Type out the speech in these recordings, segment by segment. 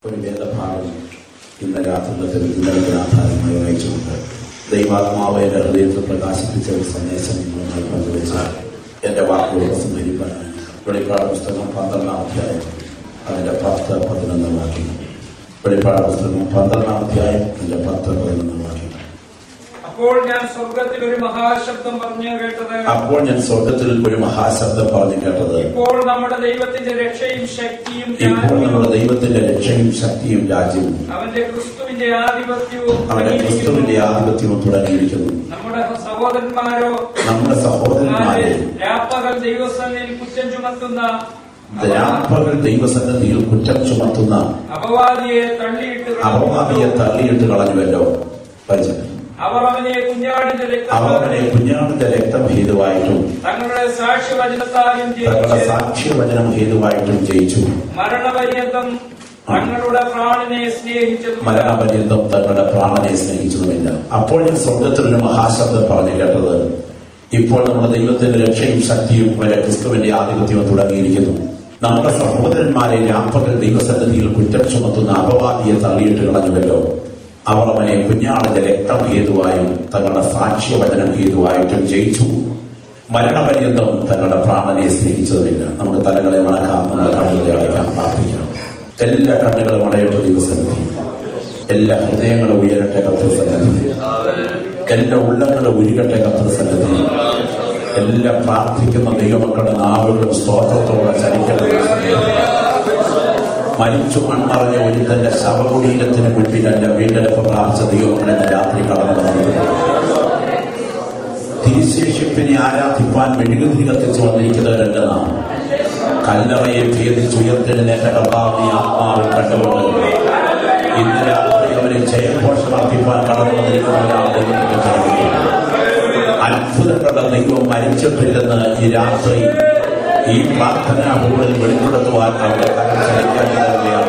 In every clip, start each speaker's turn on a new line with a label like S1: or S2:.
S1: ഒരു വേദഭാഗം ഇന്ന് രാത്രിയിൽ ഇന്നലത്തെ ആധാരമായി വായിച്ചുകൊണ്ട് ദൈവാത്മാവ് എന്റെ ഹൃദയത്തിൽ പ്രകാശിപ്പിച്ച ഒരു സന്ദേശം നിങ്ങളുമായി പങ്കുവെച്ചാൽ എന്റെ വാക്കുകൾ സംഹരിക്കാനായി വെളിപ്പാട് പുസ്തകം പന്ത്രണ്ടാം അധ്യായം അതിന്റെ പത്ത് പതിനൊന്ന് വാക്യങ്ങൾ വെളിപ്പാട് പുസ്തകം പന്ത്രണ്ടാം അധ്യായം അതിന്റെ പത്ത് പതിനൊന്ന് വാക്യങ്ങൾ
S2: അപ്പോൾ ഞാൻ സ്വർഗത്തിൽ ഒരു മഹാശബ്ദം പറഞ്ഞു കേട്ടത്
S1: അപ്പോൾ ഞാൻ സ്വർഗത്തിൽ ഒരു മഹാശബ്ദം പറഞ്ഞു കേട്ടത്
S2: ഇപ്പോൾ നമ്മുടെ ദൈവത്തിന്റെ രക്ഷയും ശക്തിയും
S1: ഇപ്പോൾ നമ്മുടെ
S2: ജ്ഞാനവും
S1: ദൈവത്തിന്റെ രക്ഷയും ശക്തിയും രാജ്യവും
S2: അവന്റെ ക്രിസ്തുവിന്റെ ആധിപത്യവും
S1: അവന്റെ ക്രിസ്തുവിന്റെ ആധിപത്യവും തുടങ്ങിയിരിക്കുന്നു
S2: നമ്മുടെ സഹോദരന്മാരോ
S1: നമ്മുടെ സഹോദരന്മാരെ
S2: രാപ്പകൽ ദൈവസേനയിൽ കുറ്റം ചുമത്തുന്ന
S1: രാപ്പകൽ ദൈവസന്നിധിയിൽ കുറ്റം ചുമത്തുന്ന
S2: അപവാദിയെ തള്ളിയിട്ട്
S1: അപവാദിയെ തള്ളിയിട്ട് കളഞ്ഞുവല്ലോ പരിചയം
S2: അവർ അവനെ കുഞ്ഞാടിന്റെ
S1: അവർ
S2: രക്തം
S1: അവനെ കുഞ്ഞാടിന്റെ രക്തം ഹേതുവായിട്ടും
S2: തങ്ങളുടെ സാക്ഷ്യവചനത്താലും
S1: തങ്ങളുടെ
S2: ജയിച്ച്
S1: സാക്ഷ്യവചനം ഹേതുവായിട്ടും ജയിച്ചു
S2: മരണപര്യന്തം തങ്ങളുടെ പ്രാണനെ സ്നേഹിച്ചതും
S1: മരണപര്യന്തം തങ്ങളുടെ പ്രാണനെ സ്നേഹിച്ചതുമില്ല അപ്പോൾ ഞാൻ സ്വർഗത്തിൽ ഒരു മഹാശബ്ദം പറഞ്ഞു കേട്ടത് ഇപ്പോൾ നമ്മുടെ ദൈവത്തിന്റെ രക്ഷയും ശക്തിയും വരെ ക്രിസ്തുവിന്റെ ആധിപത്യവും തുടങ്ങിയിരിക്കുന്നു നമ്മുടെ സഹോദരന്മാരെ രാപ്പകൽ ദൈവസന്നിധിയിൽ കുറ്റം ചുമത്തുന്ന അപവാദിയെ തള്ളിയിട്ട് കളഞ്ഞുവല്ലോ അവർ അവനെ കുഞ്ഞാളിന്റെ രക്തം ഹേതുവായും തങ്ങളുടെ സാക്ഷ്യവചനം ഹേതുവായിട്ടും ജയിച്ചു മരണപര്യന്തം തങ്ങളുടെ പ്രാണനെ സ്നേഹിച്ചതുമില്ല നമുക്ക് തലകളെ മണക്കാം നമ്മുടെ കണ്ണുകളെ അടയ്ക്കാം പ്രാർത്ഥിക്കാം എല്ലാ കണ്ണുകളും അടയട്ടെ ദൈവസന്നിധി എല്ലാ ഹൃദയങ്ങളും ഉയരട്ടെ കത്ര സന്നിധി എല്ലാ ഉള്ളങ്ങളും ഉരുകട്ടെ കത്ര സന്നിധി എല്ലാ പ്രാർത്ഥിക്കുന്ന ദൈവമക്കളുടെ നാവുകളും സ്തോത്രത്തോടെ ചലിക്കട്ടെ മരിച്ചു മൺമറഞ്ഞ ഒരുത്തന്റെ ശവകുടീരത്തിന് മുൻപിലല്ല വീണ്ടെടുപ്പ് പ്രാപിച്ച ദൈവമക്കളെ രാത്രി കടന്നു വന്നത് തിരുശേഷിപ്പിനെ ആരാധിപ്പാൻ മെഴുകുതിരി കത്തിച്ചു വന്നിരിക്കുന്നവരല്ല നാം കല്ലറയെ ഭേദിച്ചുയർത്തെഴുന്നേറ്റ കർത്താവിനെ ആത്മാവിൽ കണ്ടുകൊണ്ട് ഇന്ന് രാത്രി അവരെ ജയഘോഷം അർപ്പിപ്പാൻ കടന്നു വന്നിരിക്കുന്നവരാണ് ദൈവത്തിന്റെ ജനങ്ങൾ. അത്ഭുതങ്ങളുടെ ദൈവം മരിച്ചിട്ടില്ലെന്ന് ഈ രാത്രി ഈ പ്രാർത്ഥനാ ഹോളിൽ വെളിപ്പെടുത്തുവാൻ അവരുടെ കരം ചലിക്കാനിടയാണ്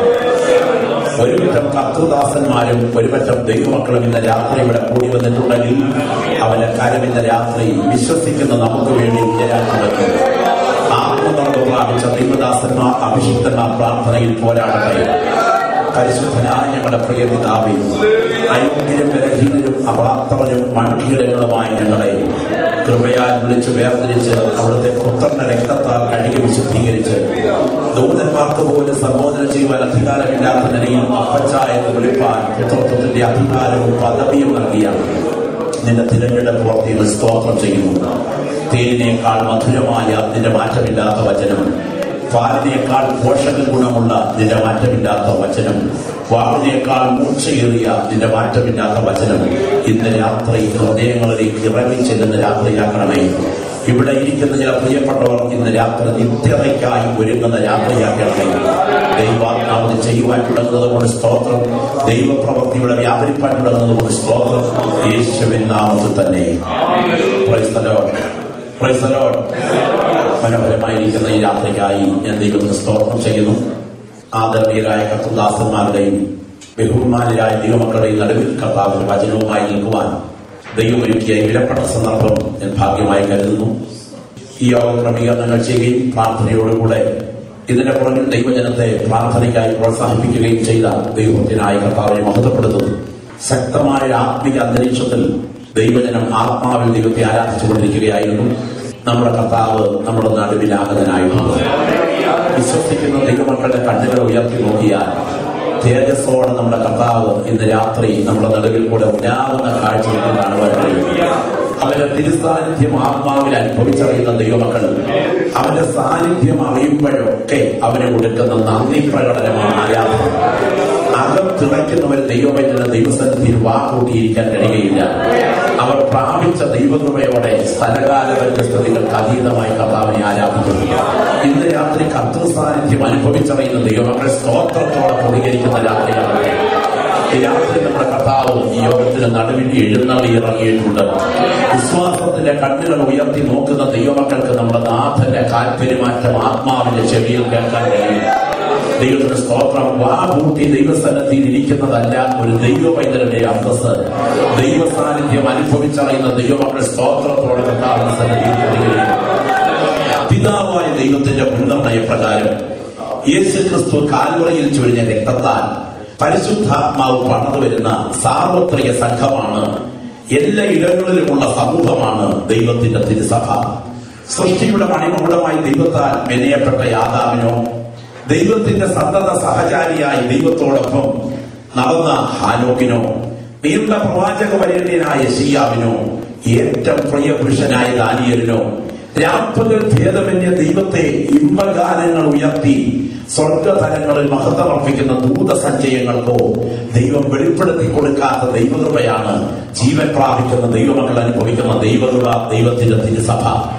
S1: ഒരുപറ്റം കർത്തൃദാസന്മാരും ഒരുപറ്റം ദൈവമക്കളും ഇന്ന് രാത്രി ഇവിടെ കൂടി വന്നിട്ടുണ്ടെങ്കിൽ അവന്റെ കരം ഇന്ന് രാത്രി വിശ്വസിക്കുന്ന നമുക്ക് വേണ്ടി ജയാത്മകത്വം ആത്മനിർഭർ പ്രാപിച്ച ദൈവദാസന്മാർ അഭിഷിക്തന്മാർ പ്രാർത്ഥനയിൽ പോരാടട്ടെ പരിശുദ്ധനായ ഞങ്ങളുടെ പ്രിയ പിതാവേ അയോഗ്യരും ബലഹീനരും അപാത്രവരും മൺകീടങ്ങളുമായ ഞങ്ങളെ കൃപയാൽ വിളിച്ച് വേർതിരിച്ച് അവിടുത്തെ പുത്രന്റെ രക്തത്താൽ കഴുകി വിശുദ്ധീകരിച്ച് ദൂതന്മാർക്ക് പോലും സംബോധന ചെയ്യുവാൻ അധികാരമില്ലാത്ത നിലയിൽ അപ്പച്ച എന്ന് വിളിപ്പാൻ പുത്രത്വത്തിന്റെ അധികാരവും പദവിയും നൽകിയ നിന്റെ തിരഞ്ഞെടുപ്പ് ഓർത്തിയിൽ സ്തോത്രം ചെയ്യുന്നു തേനിനേക്കാൾ മധുരമായ നിന്റെ മാറ്റമില്ലാത്ത വചനം പാലിനേക്കാൾ പോഷക ഗുണമുള്ള നിന്റെ മാറ്റമില്ലാത്ത വചനം വാളിനേക്കാൾ മൂർച്ചയേറിയ നിന്റെ മാറ്റമില്ലാത്ത വചനം ഇന്ന് രാത്രി ഹൃദയങ്ങളിലേക്ക് ഇറങ്ങി ചെല്ലുന്ന രാത്രിയാക്കണമേ ഇവിടെ ഇരിക്കുന്ന ചില പ്രിയപ്പെട്ടവർ ഇന്ന് രാത്രി നിത്യതയ്ക്കായി ഒരുങ്ങുന്ന രാത്രിയാക്കണമേ ദൈവാത്മാവിന് ചെയ്യുവാൻ തുടങ്ങുന്നത് കൊണ്ട് സ്തോത്രം ദൈവപ്രവൃത്തിയുടെ വ്യാപരിപ്പാൻ തുടങ്ങുന്നത് കൊണ്ട് സ്തോത്രം യേശുവിൻ നാമത്തിൽ തന്നെ Praise the Lord. Praise the Lord. മനോഹരമായിരിക്കുന്ന ഈ രാത്രിക്കായി ഞാൻ ദൈവത്തിന് സ്തോത്രം ചെയ്യുന്നു ആദരണീയരായ കർത്തദാസന്മാരുടെയും ബഹുമാനരായ ദൈവമക്കളുടെയും നടുവിൽ കർത്താവിന്റെ വചനവുമായി നിൽക്കുവാൻ ദൈവം ഒരുക്കിയ ഈ വിലപ്പെട്ട സന്ദർഭം ഞാൻ ഭാഗ്യമായി കരുതുന്നു ഈ യോഗ ക്രമീകരണങ്ങൾ ചെയ്യുകയും പ്രാർത്ഥനയോടുകൂടെ ഇതിന്റെ പുറകിൽ ദൈവജനത്തെ പ്രാർത്ഥനയ്ക്കായി പ്രോത്സാഹിപ്പിക്കുകയും ചെയ്ത ദൈവത്തിനായ കർത്താവിനെ മഹത്വപ്പെടുത്തുന്നു ശക്തമായ ഒരു ആത്മിക അന്തരീക്ഷത്തിൽ ദൈവജനം ആത്മാവിൽ ദൈവത്തെ ആരാധിച്ചുകൊണ്ടിരിക്കുകയായിരുന്നു നമ്മുടെ കർത്താവ് നമ്മുടെ നടുവിലാഗതനായിട്ടുണ്ട് വിശ്വസിക്കുന്ന ദൈവമക്കളുടെ കണ്ണുകൾ ഉയർത്തി നോക്കിയാൽ തേജസ്സോടെ നമ്മുടെ കർത്താവ് ഇന്ന് രാത്രി നമ്മുടെ നടുവിൽ കൂടെ ഉലാവുന്ന കാഴ്ച നമുക്ക് കാണുവാൻ കഴിയും അവന്റെ തിരുസാന്നിധ്യം ആത്മാവിൽ അനുഭവിച്ചറിയുന്ന ദൈവമക്കൾ അവന്റെ സാന്നിധ്യം അറിയുമ്പോഴൊക്കെ അവന് കൊടുക്കുന്ന നന്ദി പ്രകടനമാണ് ആരാധന അകത്തിറയ്ക്കുന്നവർ ദൈവവൈദ്യന ദൈവസന്നിധിയിൽ വാക്കൂട്ടിയിരിക്കാൻ കഴിയുകയില്ല അവർ പ്രാപിച്ച ദൈവകൃപയോടെ സ്ഥലകാല വ്യത്യസ്തതകൾക്ക് അതീതമായി കർത്താവിനെ ആരാധിക്കുന്നു ഇന്ന് രാത്രി കർത്തൃ സാന്നിധ്യം അനുഭവിച്ചറിയുന്ന ദൈവമക്കൾ സ്തോത്രത്തോടെ പ്രതികരിക്കുന്ന രാത്രിയാണ് ഈ രാത്രി നമ്മുടെ കർത്താവ് ഈ യോഗത്തിന് നടുവിൽ എഴുന്നള്ളി ഇറങ്ങിയിട്ടുണ്ട് വിശ്വാസത്തിന്റെ കണ്ണുകൾ ഉയർത്തി നോക്കുന്ന ദൈവമക്കൾക്ക് നമ്മുടെ നാഥന്റെ കാൽപെരുമാറ്റം ആത്മാവിന്റെ ചെവിയിൽ കേൾക്കാൻ കഴിയും ദൈവത്തിന്റെ സ്തോത്രം വാ പൂട്ടി ദൈവസന്നിധിയിൽ ഇരിക്കുന്നതല്ല ഒരു ദൈവ പൈതലിന്റെ അന്തസ് ദൈവ സാന്നിധ്യം അനുഭവിച്ചറിയുന്ന ദൈവമക്കൾ സ്തോത്രത്തോടെ കർത്താവിന്റെ സന്നിധിയിൽ പ്രതികരിക്കും പിതാവായ ദൈവത്തിന്റെ മുൻനിർണയ പ്രകാരം യേശു ക്രിസ്തു കാൽവറയിൽ ചൊരിഞ്ഞ രക്തത്താൽ പരിശുദ്ധാത്മാവ് പണർന്നു വരുന്ന സാർവത്രിക സംഘമാണ് എല്ലാ ഇടങ്ങളിലുമുള്ള സമൂഹമാണ് ദൈവത്തിന്റെ തിരുസഭ സൃഷ്ടിയുടെ മണിമകുടമായി ദൈവത്താൽ മെനയപ്പെട്ട യാദാവിനോ ദൈവത്തിന്റെ സന്തത സഹചാരിയായി ദൈവത്തോടൊപ്പം നടന്ന ഹാനോക്കിനോ നീണ്ട പ്രവാചക വരേണ്യനായ ഷിയാവിനോ ഏറ്റവും പ്രിയ പുരുഷനായ ദാനിയലിനോ രാപ്പകൽ ഭേദമന്യ ദൈവത്തെ ഇമ്പഗാനങ്ങൾ ഉയർത്തി സ്വർഗതലങ്ങളിൽ മഹത്വമർപ്പിക്കുന്ന ദൂതസഞ്ചയങ്ങൾക്കോ ദൈവം വെളിപ്പെടുത്തി കൊടുക്കാത്ത ദൈവകൃപയാണ് ജീവൻ പ്രാപിക്കുന്ന ദൈവമക്കൾ അനുഭവിക്കുന്ന ദൈവകൃപ ദൈവത്തിന്റെ തിരുസഭ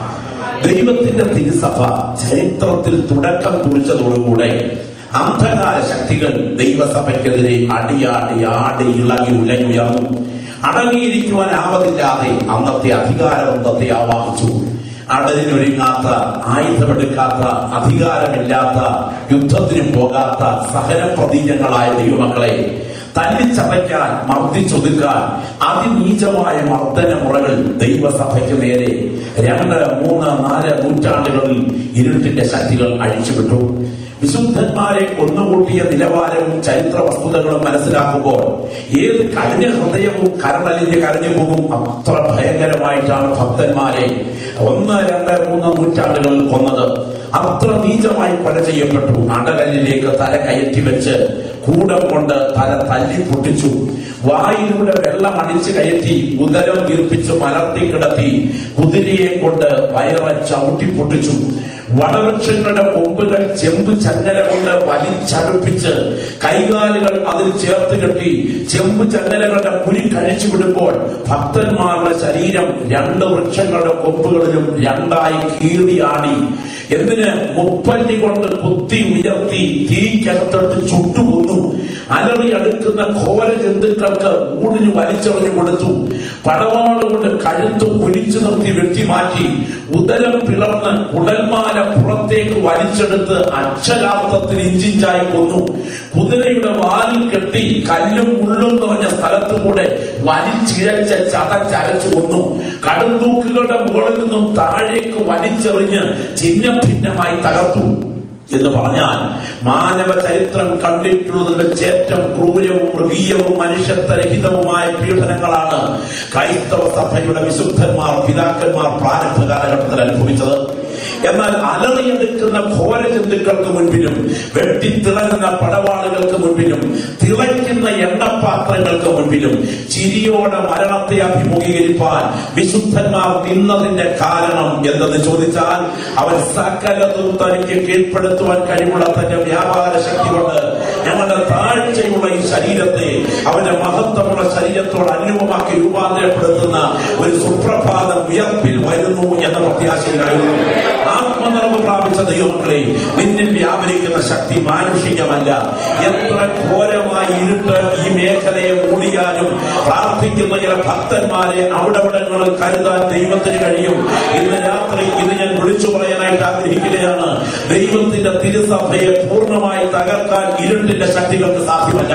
S1: ദൈവത്തിന്റെ തിരുസഭ ചരിത്രത്തിൽ തുടക്കം കുറിച്ചതോടുകൂടെ അന്ധകാര ശക്തികൾ ദൈവസഭയ്ക്കെതിരെ അടിയാടി ആടി ഇളകി ഉലയുയർന്നു അടങ്ങിയിരിക്കുവാൻ ആവതില്ലാതെ അന്നത്തെ അധികാരബന്ധത്തെ ആവാഹിച്ചു അടലിനൊരുങ്ങാത്ത ആയുധമെടുക്കാത്ത അധികാരമില്ലാത്ത യുദ്ധത്തിനും പോകാത്ത സഹന പ്രതീകങ്ങളായ ദൈവമക്കളെ തല്ലിച്ചതയ്ക്കാൻ മർദ്ദിച്ചൊതുക്കാൻ അതിനീചമായ മർദ്ദന മുറകൾ ദൈവസഭയ്ക്ക് നേരെ രണ്ട് മൂന്ന് നാല് നൂറ്റാണ്ടുകളിൽ ഇരുട്ടിന്റെ ശക്തികൾ അഴിച്ചുവിട്ടു വിശുദ്ധന്മാരെ കൊന്നുകൂട്ടിയ നിലവാരവും ചരിത്ര വസ്തുതകളും മനസ്സിലാക്കുമ്പോൾ ഏത് കഠിന ഹൃദയവും കരളലിഞ്ഞ് കരഞ്ഞു പോകും അത്ര ഭയങ്കരമായിട്ടാണ് ഭക്തന്മാരെ ഒന്ന് രണ്ട് മൂന്ന് നൂറ്റാണ്ടുകളിൽ കൊന്നത് അത്ര നീചമായി കൊല ചെയ്യപ്പെട്ടു അടകല്ലിലേക്ക് തല കയറ്റി വെച്ച് കൂടം കൊണ്ട് തല തല്ലി പൊട്ടിച്ചു വായിലൂടെ വെള്ളം അടിച്ചു കയറ്റി ഉദരം വീർപ്പിച്ച് മലർത്തി കിടത്തി കുതിരയെ കൊണ്ട് വയറ ചവിട്ടി പൊട്ടിച്ചു വടവൃക്ഷങ്ങളുടെ കൊമ്പുകൾ ചെമ്പ് ചങ്ങല കൊണ്ട് വലിച്ചടുപ്പിച്ച് കൈകാലുകൾ അതിൽ ചേർത്ത് കെട്ടി ചെമ്പ് ചങ്ങലകളുടെ കുരി കഴിച്ചു വിടുമ്പോൾ ഭക്തന്മാരുടെ ശരീരം രണ്ട് വൃക്ഷങ്ങളുടെ കൊമ്പുകളിലും രണ്ടായി കീറിയാടി എന്തിന് മുപ്പല്ലി കൊണ്ട് കുത്തി ഉയർത്തി തീക്കകത്തോട്ട് ചുട്ടുകൊന്നു അലറി അടുക്കുന്ന ഘോര ജന്തുക്കൾക്ക് ഊടിന് വലിച്ചെറിഞ്ഞു കൊടുത്തു പടവാളുകൊണ്ട് കഴുത്ത് കുലിച്ചു നിർത്തി വെട്ടിമാറ്റി ഉദരം പിളർന്ന് ഉടൽമാല പുറത്തേക്ക് വലിച്ചെടുത്ത് അക്ഷരാർത്ഥത്തിൽ ഇഞ്ചിഞ്ചായി കൊന്നു കുതിരയുടെ വാലിൽ കെട്ടി കല്ലും മുള്ളും നിറഞ്ഞ സ്ഥലത്തു കൂടെ വലിച്ചിഴച്ച ചതച്ചരച്ചു കൊന്നു കടുംതൂക്കുകളുടെ മുകളിൽ നിന്നും താഴേക്ക് വലിച്ചെറിഞ്ഞ് ചിഹ്ന ഭിന്നമായി തകർത്തു എന്ന് പറഞ്ഞാൽ മാനവ ചരിത്രം കണ്ടിട്ടുള്ളതിൽ വെച്ച് ഏറ്റവും ക്രൂരവും മൃഗീയവും മനുഷ്യത്വരഹിതവുമായ പീഡനങ്ങളാണ് ക്രൈസ്തവ സഭയുടെ വിശുദ്ധന്മാർ പിതാക്കന്മാർ പ്രാരംഭ കാലഘട്ടത്തിൽ അനുഭവിച്ചത് എന്നാൽ അലറിയെടുക്കുന്ന ഘോര ജന്തുക്കൾക്ക് മുൻപിലും വെട്ടിത്തിളങ്ങുന്ന പടവാളുകൾക്ക് മുൻപിലും തിളയ്ക്കുന്ന എണ്ണപാത്രങ്ങൾക്ക് മുൻപിലും ചിരിയോടെ മരണത്തെ അഭിമുഖീകരിപ്പാൻ വിശുദ്ധന്മാർ നിന്നതിന്റെ കാരണം എന്തെന്ന് ചോദിച്ചാൽ അവൻ സകലതും തനിക്ക് കീഴ്പ്പെടുത്തുവാൻ കഴിവുള്ള തന്റെ വ്യാപാര ശക്തി കൊണ്ട് ഞങ്ങളുടെ താഴ്ചയുള്ള ഈ ശരീരത്തെ അവന്റെ മഹത്വമുള്ള ശരീരത്തോട് അനുരൂപമാക്കി രൂപാന്തരപ്പെടുത്തുന്ന ഒരു സുപ്രഭാതം ഉയർപ്പിൽ വരുന്നു എന്ന പ്രത്യാശയിലായിരുന്നു ആത്മനിറവ് പ്രാപിച്ച ദൈവമക്കളെ നിന്നിൽ വ്യാപരിക്കുന്ന ശക്തി മാനുഷികമല്ല എത്ര ഘോരമായി ഇരുട്ട് ഈ മേഖലയെ മൂടിയാലും പ്രാർത്ഥിക്കുന്ന ചില ഭക്തന്മാരെ അവിടവിടങ്ങളിൽ കരുതാൻ ദൈവത്തിന് കഴിയും ഇന്ന് രാത്രി ഇത് ഞാൻ വിളിച്ചു പറയാനായിട്ട് ആഗ്രഹിക്കുകയാണ് ദൈവത്തിന്റെ തിരുസഭയെ പൂർണ്ണമായി തകർക്കാൻ ഇരുട്ടിന്റെ ശക്തികൾക്ക് സാധ്യമല്ല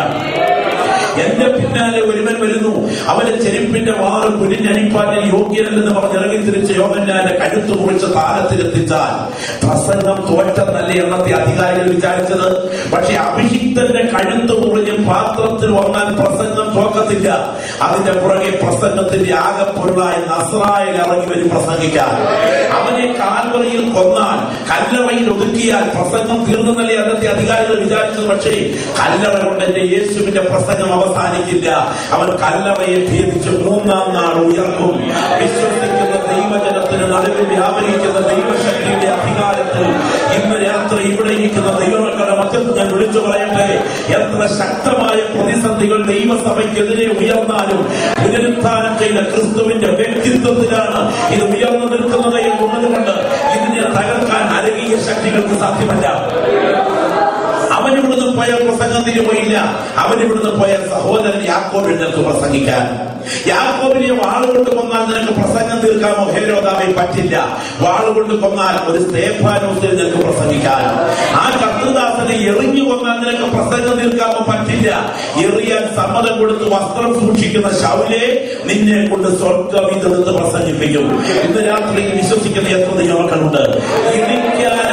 S1: എന്റെ പിന്നാലെ ഒരുവൻ വരുന്നു അവന്റെ ചെരുപ്പിന്റെ വാറ് കുനിഞ്ഞണിപ്പാനിൽ യോഗ്യനല്ലെന്ന് പറഞ്ഞ് ഇറങ്ങി തിരിച്ച് യോഹന്നാന്റെ കഴുത്ത് കുറിച്ച് താരത്തിലെത്തിച്ചാൽ പ്രസംഗം തോറ്റെന്നല്ലേ എന്നത്തെ അധികാരികൾ വിചാരിച്ചത് പക്ഷെ അഭിഷിക്തന്റെ കഴുത്ത് മുറിഞ്ഞ് പാത്രത്തിൽ വന്നാൽ പ്രസംഗം തോക്കത്തില്ല അതിന്റെ പുറകെ പ്രസംഗത്തിന്റെ ആകപ്പൊരുളായി നസ്രായിൽ ഇറങ്ങി വരും പ്രസംഗിക്കാൻ അവനെ കാൽവറിയിൽ കൊന്നാൽ കല്ലറയിൽ ഒതുക്കിയാൽ പ്രസംഗം തീർന്നല്ലേ അന്നത്തെ അധികാരികൾ വിചാരിച്ചത് പക്ഷേ കല്ലറ കൊണ്ട് എന്റെ യേശുവിന്റെ പ്രസംഗം അവസാനിക്കില്ല അവൻ കല്ലറയെ ഭേദിച്ച് മൂന്നാം നാൾ ഉയർക്കും വിശ്വസിക്കുന്ന ദൈവജനത്തിന് നടുവിൽ വ്യാപരിക്കുന്ന ദൈവശക്തിയുടെ അധികാരത്തിൽ ഇന്ന് രാത്രി ഇവിടെ ഇരിക്കുന്ന ദൈവമക്കളുടെ മധ്യത്തിൽ ഞാൻ വിളിച്ചു പറയട്ടെ എത്ര ശക്തമായ പ്രതിസന്ധികൾ ദൈവസഭയ്ക്കെതിരെ ഉയർന്നാലും പുനരുത്ഥാനം ചെയ്ത ക്രിസ്തുവിന്റെ വ്യക്തിത്വത്തിലാണ് ഇത് ഉയർന്നു നിൽക്കുന്നത് എന്നുള്ളതുകൊണ്ട് ഇതിനെ തകർക്കാൻ അരകീയ ശക്തികൾക്ക് സാധ്യമല്ല അവൻ ഇവിടുന്ന് പോയ പ്രസംഗത്തിന് പോയില്ല അവൻ ഇവിടുന്ന് പോയ സഹോദരൻ യാക്കോബിൽ നിനക്ക് പ്രസംഗിക്കാൻ യാക്കോബിനെ വാളുകൊണ്ട് കൊന്നാൽ നിനക്ക് പ്രസംഗം തീർക്കാമോ ഹേരോദാമെ പറ്റില്ല വാളുകൊണ്ട് കൊന്നാൽ ഒരു സ്തേഫാനോസിൽ നിനക്ക് പ്രസംഗിക്കാൻ ആ കർത്തദാസനെ എറിഞ്ഞു കൊന്നാൽ നിനക്ക് പ്രസംഗം തീർക്കാമോ പറ്റില്ല എറിയാൻ സമ്മതം കൊടുത്ത് വസ്ത്രം സൂക്ഷിക്കുന്ന ശൗലെ നിന്നെ കൊണ്ട് സ്വർഗം ഇതെടുത്ത് പ്രസംഗിപ്പിക്കും ഇന്ന് രാത്രി വിശ്വസിക്കുന്ന എത്ര ദൈവമക്കളുണ്ട് ഇടിക്കാനായി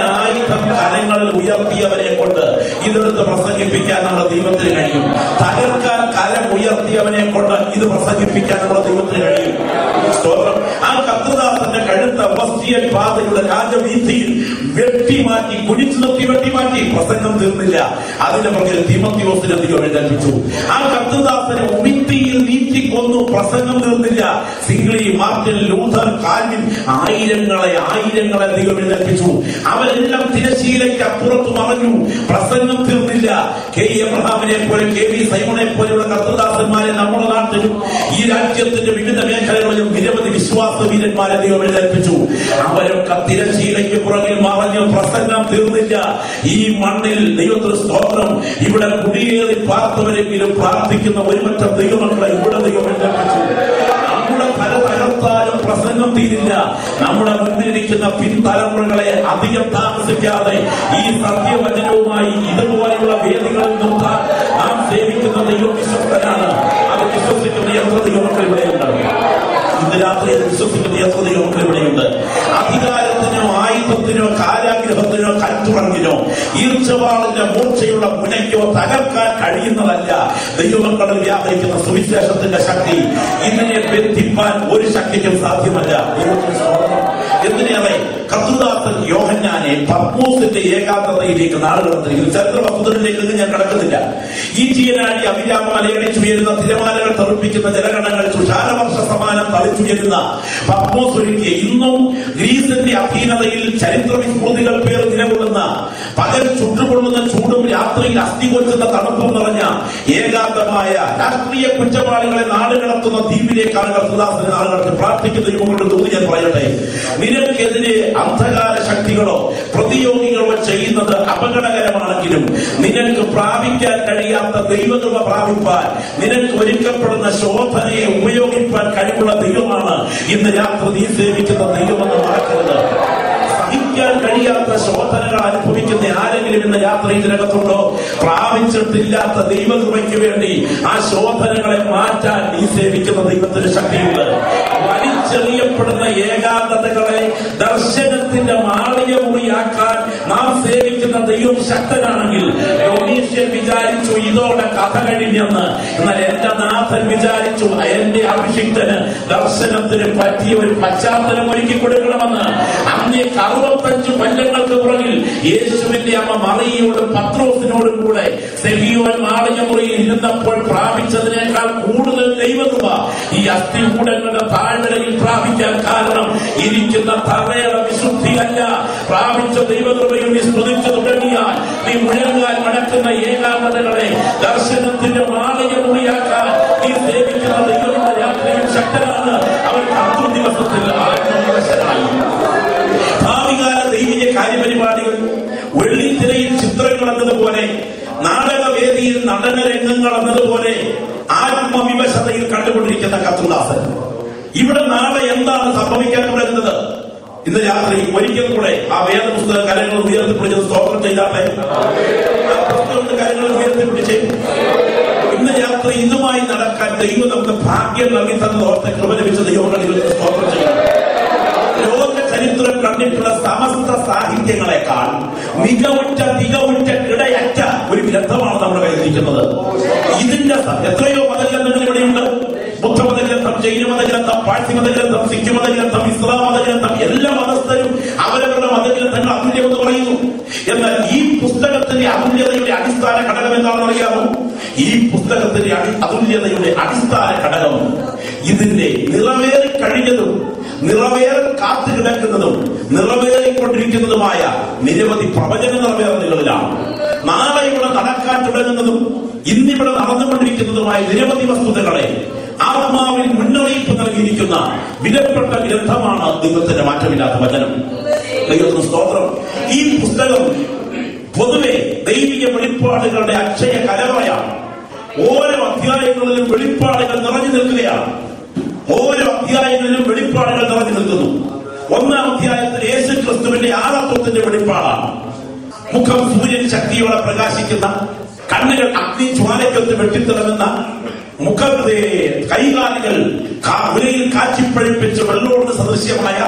S1: ആയുധം കരങ്ങളിൽ ഉയർത്തിയവരെ കൊണ്ട് ഇതെടുത്ത് പ്രസംഗിപ്പിക്കാൻ നമ്മുടെ ദൈവത്തിന് കഴിയും തകർക്കാൻ കരം ഉയർത്തിയവനെ കൊണ്ട് ഇത് പ്രസംഗിപ്പിക്കാൻ നമ്മുടെ ദൈവത്തിന് കഴിയും സ്തോത്രം ആ കർത്തദാസന്റെ കഴുത്ത വസ്തിയൻ പാതയുടെ രാജവീതിയിൽ വെട്ടിമാറ്റി കുഴിച്ചു നിർത്തി വെട്ടിമാറ്റി പ്രസംഗം തീർന്നില്ല അതിന്റെ പുറകിൽ തിമത്യോസിനെ ദൈവം എഴുന്നേൽപ്പിച്ചു ആ കർത്തദാസനെ ഉമിത്തിയിൽ നീക്കി കൊന്നു പ്രസംഗം തീർന്നില്ല സിംഗ്ലി മാർട്ടിൻ ലൂഥർ കാൽവിൻ ആയിരങ്ങളെ ആയിരങ്ങളെ ദൈവം എഴുന്നേൽപ്പിച്ചു അവരെല്ലാം തിരശീലയ്ക്ക് അപ്പുറത്ത് മറഞ്ഞു പ്രസംഗം തീർന്നില്ല കെ ഇ എബ്രഹാമിനെ പോലെ കെ വി സൈമണെ പോലെയുള്ള കർത്തദാസന്മാരെ നമ്മുടെ നാട്ടിലും ഈ രാജ്യത്തിന്റെ വിവിധ മേഖലകളിലും നിരവധി വിശ്വാസ വീരന്മാരെ ദൈവം എഴുന്നേൽപ്പിച്ചു അവരൊക്കെ തിരശീലയ്ക്ക് പുറകിൽ മറഞ്ഞു പ്രസംഗം തീർന്നില്ല ഈ മണ്ണിൽ ദൈവത്തിന് സ്തോത്രം ഇവിടെ കുടിയേറി പാർത്തവരെങ്കിലും പ്രാർത്ഥിക്കുന്ന ഒരുപറ്റം ദൈവമക്കളെ ഇവിടെ ദൈവം എഴുന്നേൽപ്പിച്ചു നമ്മുടെ തല തകർത്താലും പ്രസംഗം തീരില്ല നമ്മുടെ മുന്നിലിരിക്കുന്ന പിൻതലമുറകളെ അധികം താമസിക്കാതെ ഈ സത്യവചനവുമായി ഇതുപോലെയുള്ള വേദികളിൽ നിർത്താൻ നാം സേവിക്കുന്ന ദൈവം വിശ്വസ്തനാണ് അത് വിശ്വസിക്കുന്ന എത്ര ദൈവമക്കൾ ഇവിടെയുണ്ട് ഇന്ന് രാത്രി അത് വിശ്വസിക്കുന്ന എത്ര ദൈവമക്കൾ ഇവിടെയുണ്ട് അധികാരത്തിനോ ആയുധത്തിനോ കാരാഗ്രഹത്തിനോ കൽത്തുറങ്ങിനോ ഈർച്ചവാളിന്റെ മൂർച്ചയുള്ള മുനയ്ക്കോ തകർക്കാൻ കഴിയുന്നതല്ല ദൈവമക്കളിൽ വ്യാപരിക്കുന്ന സുവിശേഷത്തിന്റെ ശക്തി ഇതിനെ ബന്ധിപ്പാൻ ഒരു ശക്തിക്കും സാധ്യമല്ല ദൈവത്തിന് സ്തോത്രം. എന്തിനേറെ കർത്തൃദാസൻ യോഹന്നാനെ പർമോസിന്റെ ഏകാഗ്രതയിലേക്ക് നാടുകടത്തിരിക്കുന്നു ചരിത്ര വസ്തുതകളിലേക്ക് ഞാൻ കടക്കുന്നില്ല ഈ ജീവനാഴി അഭിരാമ അലയടിച്ചുയരുന്ന തിരമാലകൾ തെറിപ്പിക്കുന്ന ജലഗണങ്ങൾ തുഷാരവർഷ സമാനം തളിച്ചുയരുന്ന പർമോസ് ഒരുക്കിയ ഇന്നും ഗ്രീസിന്റെ അധീനതയിൽ ചരിത്ര വിസ്മൃതികൾ പേർ നിലകൊള്ളുന്ന പകൽ ചുട്ടുകൊള്ളുന്ന ചൂടും രാത്രിയിൽ അസ്ഥി കൊല്ലുന്ന തണുപ്പും നിറഞ്ഞ ഏകാന്തമായ രാഷ്ട്രീയ കുറ്റവാളികളെ നാടുകടത്തുന്ന ദ്വീപിലേക്കാണ് കർത്തദാസനെ നാടുകടത്തി പ്രാർത്ഥിക്കുന്ന യുവങ്ങളുടെ തോന്നി ഞാൻ പറയട്ടെ നിനക്കെതിരെ അന്ധകാര ശക്തികളോ പ്രതിയോഗികളോ ചെയ്യുന്നത് അപകടകരമാണെങ്കിലും നിനക്ക് പ്രാപിക്കാൻ കഴിയാത്ത ദൈവകൃപ പ്രാപിപ്പാൻ നിനക്ക് ഒരുക്കപ്പെടുന്ന ശോധനയെ ഉപയോഗിപ്പാൻ കഴിവുള്ള ദൈവമാണ് ഇന്ന് രാത്രി നീ സേവിക്കുന്ന ദൈവമെന്ന് മറക്കരുത് സഹിക്കാൻ കഴിയാത്ത ശോധനകൾ അനുഭവിക്കുന്ന ആരെങ്കിലും ഇന്ന് യാത്ര ഇതിനകത്തുണ്ടോ പ്രാപിച്ചിട്ടില്ലാത്ത ദൈവകൃപയ്ക്ക് വേണ്ടി ആ ശോധനകളെ മാറ്റാൻ നീ സേവിക്കുന്ന ദൈവത്തിന് ശക്തിയുണ്ട് വലിച്ചെറിയപ്പെടുന്ന ഏകാന്തതകളെ ദർശനത്തിന്റെ മാളിക മുറിയാക്കാൻ നാം സേവിക്കുന്ന ദൈവം ശക്തനാണെങ്കിൽ ഡൊണീഷ്യൻ വിചാരിച്ചു ഇതോടെ കഥ കഴിഞ്ഞെന്ന് എന്നാൽ എന്റെ നാഥൻ വിചാരിച്ചു എന്റെ അഭിഷിക്തന് ദർശനത്തിന് പറ്റിയ ഒരു പശ്ചാത്തലം ഒരുക്കി കൊടുക്കണമെന്ന് അന്നേ അറുപത്തഞ്ച് കൊല്ലങ്ങൾക്ക് പുറകിൽ യേശുവിന്റെ അമ്മ മറിയോടും പത്രോസിനോടും കൂടെ സെഹിയോൻ മാളികമുറിയിൽ ഇരുന്നപ്പോൾ പ്രാപിച്ചതിനേക്കാൾ കൂടുതൽ ദൈവകൃപ ഈ അസ്ഥികൂടങ്ങളുടെ താഴ്വരയിൽ പ്രാപിക്കാൻ കാരണം ഇരിക്കുന്ന തറയുടെ വിശുദ്ധിയല്ല പ്രാപിച്ച ദൈവകൃപയിൽ നീ സ്മൃതിച്ചു തുടങ്ങിയാൽ നീ മുഴങ്ങാൻ നടക്കുന്ന ഏകാന്തതകളെ ദർശനത്തിന്റെ മാളിക മുറിയാക്കാൻ നീ സേവിക്കുന്ന ദൈവത്തിന്റെ യാത്രയും ശക്തനാണ് അവൻ കർത്തൃ ദിവസത്തിൽ ആത്മവിവശനായി ഭാവികാല ദൈവിക കാര്യപരിപാടികൾ വെള്ളിത്തിരയിൽ ചിത്രങ്ങൾ എന്നതുപോലെ നാടകവേദിയിൽ നടന രംഗങ്ങൾ എന്നതുപോലെ ആത്മവിവശതയിൽ കണ്ടുകൊണ്ടിരിക്കുന്ന കത്തുദാസൻ ഇവിടെ നാളെ എന്താണ് സംഭവിക്കാൻ തുടങ്ങുന്നത് ഇന്ന് രാത്രി ഒരിക്കൽ കൂടെ ആ വേദപുസ്തക കരങ്ങൾ ഉയർത്തിപ്പിടിച്ചത് സ്തോത്രം ചെയ്താട്ടെ ആ പുസ്തകത്തിന്റെ കരങ്ങൾ ഉയർത്തിപ്പിടിച്ച് ഇന്ന് രാത്രി ഇതുമായി നടക്കാൻ ദൈവം നമുക്ക് ഭാഗ്യം നൽകി തന്നത് ഓർത്ത കൃപ ലഭിച്ച ദൈവങ്ങൾ സ്തോത്രം ചെയ്യണം ലോക ചരിത്രം കണ്ടിട്ടുള്ള സമസ്ത സാഹിത്യങ്ങളെക്കാൾ മികവുറ്റ മികവുറ്റ കിടയറ്റ ഒരു ഗ്രന്ഥമാണ് നമ്മുടെ കയ്യിലിരിക്കുന്നത് ഇതിന്റെ സ- എത്രയോ മതഗ്രന്ഥങ്ങൾ ഇവിടെയുണ്ട് ബുദ്ധമത ഗ്രന്ഥം ജൈന മതഗ്രന്ഥം പാഴ്സി മതഗ്രന്ഥം സിഖ് മതഗ്രന്ഥം ഇസ്ലാം മതഗ്രന്ഥം എല്ലാ മതസ്ഥരും അവരവരുടെ മതഗ്രന്ഥങ്ങൾ അതുല്യമെന്ന് പറയുന്നു എന്നാൽ ഈ പുസ്തകത്തിന്റെ അതുല്യതയുടെ അടിസ്ഥാന ഘടകം എന്താണെന്ന് അറിയാമോ ഈ പുസ്തകത്തിന്റെ അടി- അതുല്യതയുടെ അടിസ്ഥാന ഘടകം ഇതിന്റെ നിറവേറി കഴിഞ്ഞതും നിറവേറൽ കാത്തു കിടക്കുന്നതും നിറവേറിക്കൊണ്ടിരിക്കുന്നതുമായ നിരവധി പ്രവചന നിറവേറലുകളിലാണ് നാളെ ഇവിടെ നടക്കാൻ തുടങ്ങുന്നതും ഇന്നിവിടെ നടന്നുകൊണ്ടിരിക്കുന്നതുമായ നിരവധി വസ്തുതകളെ ആത്മാവിൽ മുന്നറിയിപ്പ് നൽകിയിരിക്കുന്ന വിലപ്പെട്ട ഗ്രന്ഥമാണ് ദൈവത്തിന്റെ മാറ്റമില്ലാത്ത വചനം ദൈവത്തിന് സ്തോത്രം ഈ പുസ്തകം പൊതുവെ ദൈവിക വെളിപ്പാടുകളുടെ അക്ഷയ കലവറയാണ് ഓരോ അധ്യായങ്ങളിലും വെളിപ്പാടുകൾ നിറഞ്ഞു നിൽക്കുകയാണ് ഓരോ അധ്യായങ്ങളിലും വെളിപ്പാടുകൾ നിറഞ്ഞു നിൽക്കുന്നു ഒന്നാം അധ്യായത്തിൽ യേശു ക്രിസ്തുവിന്റെ ആളത്വത്തിന്റെ വെളിപ്പാടാണ് മുഖം സൂര്യൻ ശക്തിയോടെ പ്രകാശിക്കുന്ന കണ്ണുകൾ അഗ്നി ജ്വാലയ്ക്കൊത്ത് വെട്ടിത്തിളങ്ങുന്ന മുഖത്തെ കൈകാലുകൾ കാ- ഉലയിൽ കാച്ചിപ്പഴിപ്പിച്ച് വെള്ളോട് സദൃശ്യമായ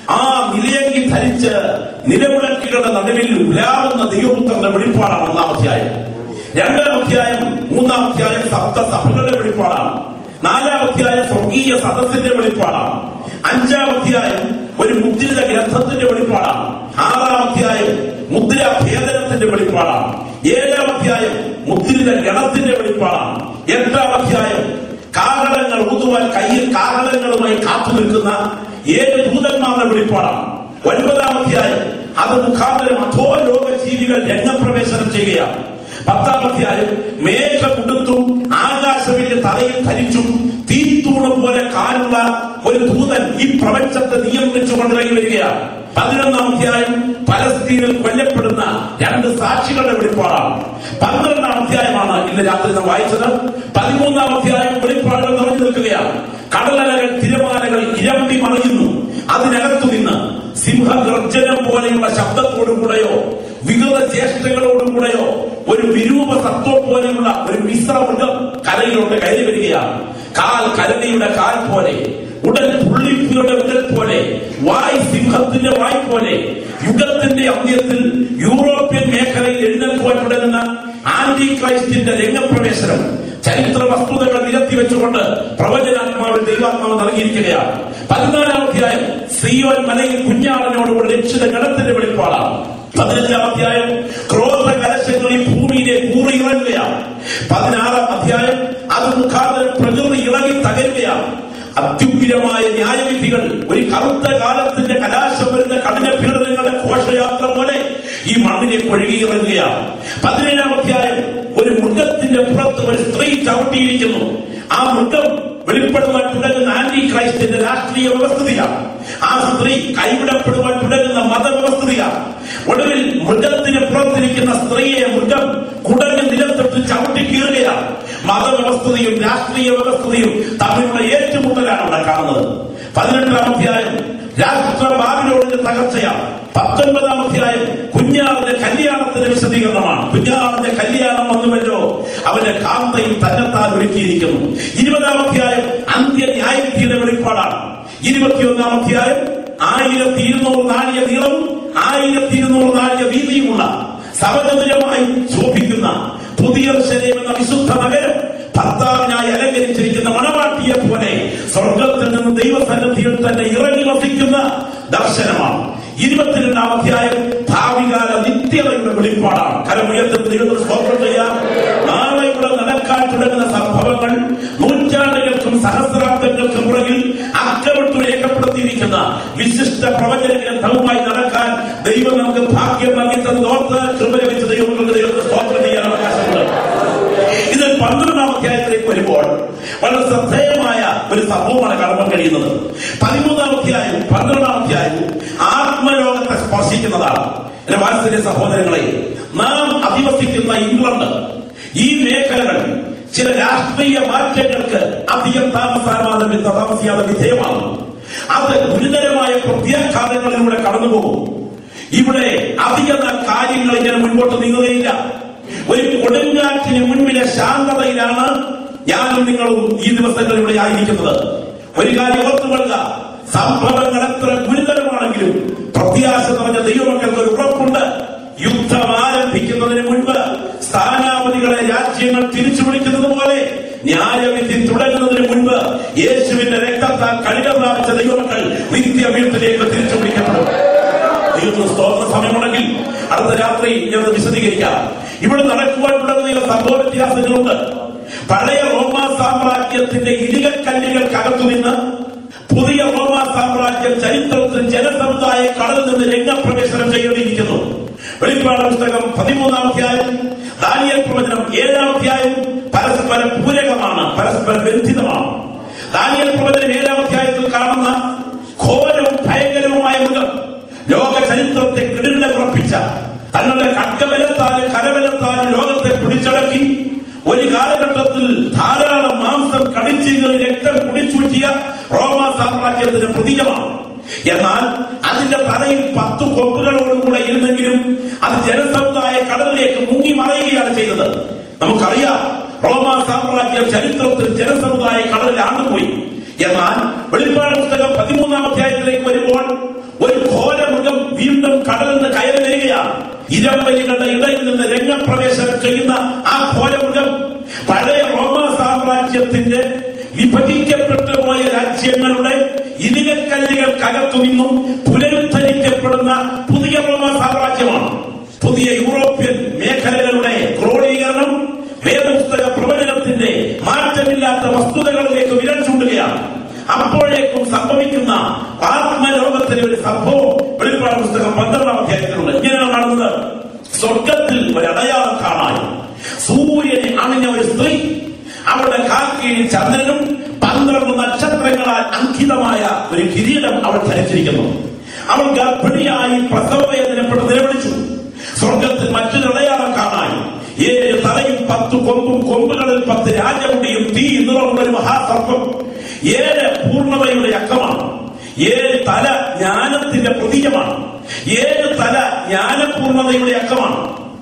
S1: ആ നിലയങ്കി ധരിച്ച് നിലവിളക്കുകളുടെ നടുവിൽ ഉലാവുന്ന ദൈവപുത്രന്റെ വെളിപ്പാടാണ് ഒന്നാം അധ്യായം രണ്ടാം അധ്യായം മൂന്നാം അധ്യായം സപ്തസഭകളുടെ വെളിപ്പാടാണ് നാലാം അധ്യായം സ്വർഗീയ സദസ്സിന്റെ വെളിപ്പാടാണ് അഞ്ചാം അധ്യായം ഒരു മുദ്രിത ഗ്രന്ഥത്തിന്റെ വെളിപ്പാടാണ് ആറാം അധ്യായം മുദ്ര ഭേദനത്തിന്റെ വെളിപ്പാടാണ് ഏഴാം അധ്യായം മുദ്രിത ഗണത്തിന്റെ വെളിപ്പാടാണ് എട്ടാം അധ്യായം കാഹളങ്ങൾ ഊതുവാൻ കയ്യിൽ കാഹളങ്ങളുമായി കാത്തു നിൽക്കുന്ന ഏഴ് ദൂതന്മാരുടെ വെളിപ്പാടാണ് ഒൻപതാം അധ്യായം അത് മുഖാന്തരം അധോലോക ജീവികൾ രംഗപ്രവേശനം ചെയ്യുകയാണ് പത്താം അധ്യായം മേഘമുടുത്തും ആകാശവിന്റെ തലയിൽ ധരിച്ചും തീത്തൂണം പോലെ കാലുള്ള ഒരു ദൂതൻ ഈ പ്രപഞ്ചത്തെ നിയന്ത്രിച്ചു കൊണ്ടിറങ്ങി വരികയാണ് പതിനൊന്നാം അധ്യായം പലസ്തീനിൽ കൊല്ലപ്പെടുന്ന രണ്ട് സാക്ഷികളുടെ വെളിപ്പാടാണ് പന്ത്രണ്ടാം അധ്യായമാണ് ഇന്ന് രാത്രി നാം വായിച്ചത് പതിമൂന്നാം അധ്യായം വെളിപ്പാടുകൾ നിറഞ്ഞു നിൽക്കുകയാണ് കടലലകൾ തിരമാലകൾ ഇരമ്പി മറിയുന്നു അതിനകത്തു നിന്ന് സിംഹഗർജനം പോലെയുള്ള ശബ്ദത്തോടും കൂടെയോ വികൃത ചേഷ്ടകളോടും കൂടെയോ ഒരു വിരൂപ സത്വം പോലെയുള്ള ഒരു മിശ്രമൃഗം കരയിലോട്ട് കയറി വരികയാണ് കാൽ കരടിയുടെ കാൽ പോലെ ഉടൽ പുള്ളിപ്പുയുടെ ഉടൽ പോലെ വായ് സിംഹത്തിന്റെ വായ് പോലെ യുഗത്തിന്റെ അന്ത്യത്തിൽ യൂറോപ്യൻ മേഖലയിൽ എഴുന്നേൽക്കുവാൻ തുടങ്ങുന്ന ആന്റി ക്രൈസ്റ്റിന്റെ രംഗപ്രവേശനം ചരിത്ര വസ്തുതകൾ നിരത്തി വെച്ചുകൊണ്ട് പ്രവചനാത്മാവിൽ ദൈവാത്മാവ് നൽകിയിരിക്കുകയാണ് പതിനാലാം അധ്യായം സിയോൻ മലയിൽ കുഞ്ഞാടനോടുകൂടി രക്ഷിത ഗണത്തിന്റെ വെളിപ്പാടാണ് പതിനഞ്ചാം അധ്യായം ക്രോധ കലശങ്ങളിൽ ഭൂമിയിലെ കൂറി ഇറങ്ങുകയാണ് പതിനാറാം അധ്യായം അത് മുഖാന്തരം പ്രകൃതി ഇളകി തകരുകയാണ് അത്യുഗ്രമായ ന്യായവിധികൾ ഒരു കറുത്ത കാലത്തിന്റെ കലാശം വരുന്ന കഠിന പീഡനങ്ങളുടെ ഘോഷയാത്ര പോലെ ഈ മണ്ണിനെ ഒഴുകിയിറങ്ങുകയാണ് പതിനേഴാം അധ്യായം ഒരു മൃഗത്തിന്റെ പുറത്ത് ഒരു സ്ത്രീ ചവിട്ടിയിരിക്കുന്നു ആ മൃഗം വെളിപ്പെടുവാൻ തുടങ്ങുന്ന ആന്റി ക്രൈസ്റ്റിന്റെ രാഷ്ട്രീയ വ്യവസ്ഥിതിയാണ് ആ സ്ത്രീ കൈവിടപ്പെടുവാൻ തുടങ്ങുന്ന മതവ്യവസ്ഥിതിയാണ് ഒടുവിൽ മൃഗത്തിന് പുറത്തിരിക്കുന്ന സ്ത്രീയെ മൃഗം കുടഞ്ഞ് നിലത്തിട്ട് ചവിട്ടി കീറുകയാണ് മതവ്യവസ്ഥതയും രാഷ്ട്രീയ വ്യവസ്ഥതയും തമ്മിലുള്ള ഏറ്റുമുട്ടലാണ് അവിടെ കാണുന്നത് പതിനെട്ടാം അധ്യായം രാഷ്ട്ര ബാബിലോണിന്റെ തകർച്ചയാണ് പത്തൊൻപതാം അധ്യായം കുഞ്ഞാവിന്റെ കല്യാണത്തിന്റെ വിശദീകരണമാണ് കുഞ്ഞാവിന്റെ കല്യാണം വന്നുവല്ലോ അവന്റെ കാന്തയും തന്നെത്താൻ ഒരുക്കിയിരിക്കുന്നു ഇരുപതാം അധ്യായം അന്ത്യ ന്യായവിധിയുടെ വെളിപ്പാടാണ് ഇരുപത്തിയൊന്നാം അധ്യായം ആയിരത്തി ഇരുന്നൂറ് നാഴിക നീളവും ആയിരത്തി ഇരുന്നൂറ് നാഴിക വീതിയുമുള്ള സമചതുരമായി ശോഭിക്കുന്ന പുതിയ ശരീരം എന്ന വിശുദ്ധ നഗരം ഭർത്താവിനായി അലങ്കരിച്ചിരിക്കുന്ന മണവാട്ടിയെ പോലെ സ്വർഗത്തിൽ നിന്ന് ദൈവസന്നിധിയിൽ തന്നെ ഇറങ്ങി വസിക്കുന്ന ദർശനമാണ് ഇരുപത്തിരണ്ടാം അധ്യായം ഭാവികാല നിത്യതയുടെ വെളിപ്പാടാണ് കരമുയർത്തുന്ന ദൈവത്തിന് സ്തോത്രം ചെയ്യാം നാളെ ഇവിടെ നടക്കാൻ തുടങ്ങുന്ന സംഭവങ്ങൾ നൂറ്റാണ്ടുകൾക്കും സഹസ്രാബ്ദങ്ങൾക്കും പുറകിൽ അക്കമിട്ട് രേഖപ്പെടുത്തിയിരിക്കുന്ന വിശിഷ്ട പ്രവചന ഗ്രന്ഥവുമായി നടക്കാൻ ദൈവം നമുക്ക് ഭാഗ്യം നൽകിത്തത് ഓർത്ത് കൃപ ലഭിച്ച ദൈവങ്ങൾക്ക് ദൈവത്തിന് സ്തോത്രം ചെയ്യാൻ അവകാശമുണ്ട് ഇത് പന്ത്രണ്ടാം അധ്യായത്തിലേക്ക് വരുമ്പോൾ വളരെ ശ്രദ്ധേയമായ ഒരു സംഭവമാണ് കാണുവാൻ കഴിയുന്നത് പതിമൂന്നാം അധ്യായവും പന്ത്രണ്ടാം അധ്യായവും ആത്മലോകത്തെ സ്പർശിക്കുന്നതാണ് എന്റെ വാത്സല്യ സഹോദരങ്ങളെ നാം അധിവസിക്കുന്ന ഇംഗ്ലണ്ട് ഈ മേഖലകൾ ചില രാഷ്ട്രീയ മാറ്റങ്ങൾക്ക് അധികം താമസാമാതെ താമസിയാതെ വിധേയമാകും അത് ഗുരുതരമായ പ്രത്യാഘാതങ്ങളിലൂടെ കടന്നുപോകും ഇവിടെ അധികം നാൾ കാര്യങ്ങൾ ഇങ്ങനെ മുൻപോട്ട് നീങ്ങുകയില്ല ഒരു കൊടുങ്കാറ്റിന് മുൻപിലെ ശാന്തതയിലാണ് ഞാനും നിങ്ങളും ഈ ദിവസങ്ങളിൽ ഇവിടെ ആയിരിക്കുന്നത് ഒരു കാര്യം ഓർത്തുകൊള്ളുക സംഭവങ്ങൾ എത്ര ഗുരുതരമാണെങ്കിലും പ്രത്യാശ നിറഞ്ഞ ദൈവമക്കൾക്ക് ഒരു ഉറപ്പുണ്ട് യുദ്ധം ആരംഭിക്കുന്നതിന് മുൻപ് സ്ഥാനാപതികളെ രാജ്യങ്ങൾ തിരിച്ചു വിളിക്കുന്നത് പോലെ ന്യായവിധി തുടങ്ങുന്നതിന് മുൻപ് യേശുവിന്റെ രക്തത്താൽ കഠിനം പ്രാപിച്ച ദൈവമക്കൾ നിത്യ വീട്ടിലേക്ക് തിരിച്ചു വിളിക്കപ്പെടും ദൈവത്തിന് സ്തോത്ര സമയമുണ്ടെങ്കിൽ അടുത്ത രാത്രി ഞാൻ വിശദീകരിക്കാം ഇവിടെ നടക്കുവാൻ തുടങ്ങുന്ന ചില സംഭവ വ്യത്യാസങ്ങളുണ്ട് പഴയ റോമാ സാമ്രാജ്യത്തിന്റെ ഇടികക്കല്ലുകൾക്കകത്തു നിന്ന് പുതിയ റോമാ സാമ്രാജ്യം ചരിത്രത്തിൽ ജനസമുദായ കടലിൽ നിന്ന് രംഗപ്രവേശനം ചെയ്യേണ്ടിയിരിക്കുന്നു വെളിപ്പാട് പുസ്തകം പതിമൂന്നാം അധ്യായം ദാനിയൽ പ്രവചനം ഏഴാം അധ്യായം പരസ്പര പൂരകമാണ് പരസ്പര ബന്ധിതമാണ് ദാനിയൽ പ്രവചനം ഏഴാം അധ്യായത്തിൽ കാണുന്ന ഘോരവും ഭയങ്കരവുമായ മൃഗം ലോക ചരിത്രത്തെ കിടിലമുറപ്പിച്ച തങ്ങളുടെ കട്ടബലത്താലും കരബലത്താലും ലോകത്തെ പിടിച്ചടക്കി ഒരു കാലഘട്ടത്തിൽ ധാരാളം മാംസം കടിച്ചീകൾ രക്തം കുടിച്ചൂറ്റിയ റോമ സാമ്രാജ്യത്തിന് പ്രതീകമാണ് എന്നാൽ അതിന്റെ തലയിൽ പത്തു കൊമ്പുകളോടുകൂടെ ഇരുന്നെങ്കിലും അത് ജനസമുദായ കടലിലേക്ക് മുങ്ങി മറയുകയാണ് ചെയ്തത് നമുക്കറിയാം റോമ സാമ്രാജ്യം ചരിത്രത്തിൽ ജനസമുദായ കടലിൽ ആണ്ടുപോയി എന്നാൽ വെളിപ്പാട് പുസ്തകം പതിമൂന്നാം അധ്യായത്തിലേക്ക് വരുമ്പോൾ വീണ്ടും കടലിൽ നിന്ന് കയറി വരികയാണ് ഇരമ്പലികളുടെ ഇടയിൽ നിന്ന് രംഗപ്രവേശനം ചെയ്യുന്ന ആ ഘോരമൃഗം പഴയ റോമ സാമ്രാജ്യത്തിന്റെ വിഭജിക്കപ്പെട്ടു പോയ രാജ്യങ്ങളുടെ ഇനികക്കല്ലുകൾക്കകത്തു നിന്നും പുനരുദ്ധരിക്കപ്പെടുന്ന പുതിയ റോമ സാമ്രാജ്യമാണ് പുതിയ യൂറോപ്യൻ മേഖലകളുടെ ക്രോഡീകരണം വേദപുസ്തക പ്രവചനത്തിന്റെ മാറ്റമില്ലാത്ത വസ്തുതകളിലേക്ക് വിരൽ ചൂണ്ടുകയാണ് അപ്പോഴേക്കും സംഭവിക്കുന്ന ആത്മലോകത്തിലെ ഒരു സംഭവം വെളിപ്പാട് പുസ്തകം പന്ത്രണ്ടാം അധ്യായത്തിലുണ്ട് ഇങ്ങനെയാണ് കാണുന്നത് സ്വർഗത്തിൽ ഒരു അടയാളം കാണാൻ സൂര്യനെ അണിഞ്ഞ ഒരു സ്ത്രീ അവളുടെ കാക്കീഴിൽ ചന്ദ്രനും പന്ത്രണ്ട് നക്ഷത്രങ്ങളാൽ അങ്കിതമായ ഒരു കിരീടം അവൾ ധരിച്ചിരിക്കുന്നു അവൾ ഗർഭിണിയായി പ്രസവവേദനപ്പെട്ട് നിലവിളിച്ചു സ്വർഗത്തിൽ മറ്റൊരു അടയാളം കാണാൻ ഏഴ് തലയും പത്ത് കൊമ്പും കൊമ്പുകളിൽ പത്ത് രാജമുടിയും തീ നിറമുള്ള ഒരു മഹാസർപ്പം ഏഴ് പൂർണ്ണതയുടെ അക്കമാണ് ഏഴ് തല ജ്ഞാനത്തിന്റെ പ്രതീകമാണ് ഏഴ് തല ജ്ഞാനപൂർണതയുടെ അക്കമാണ്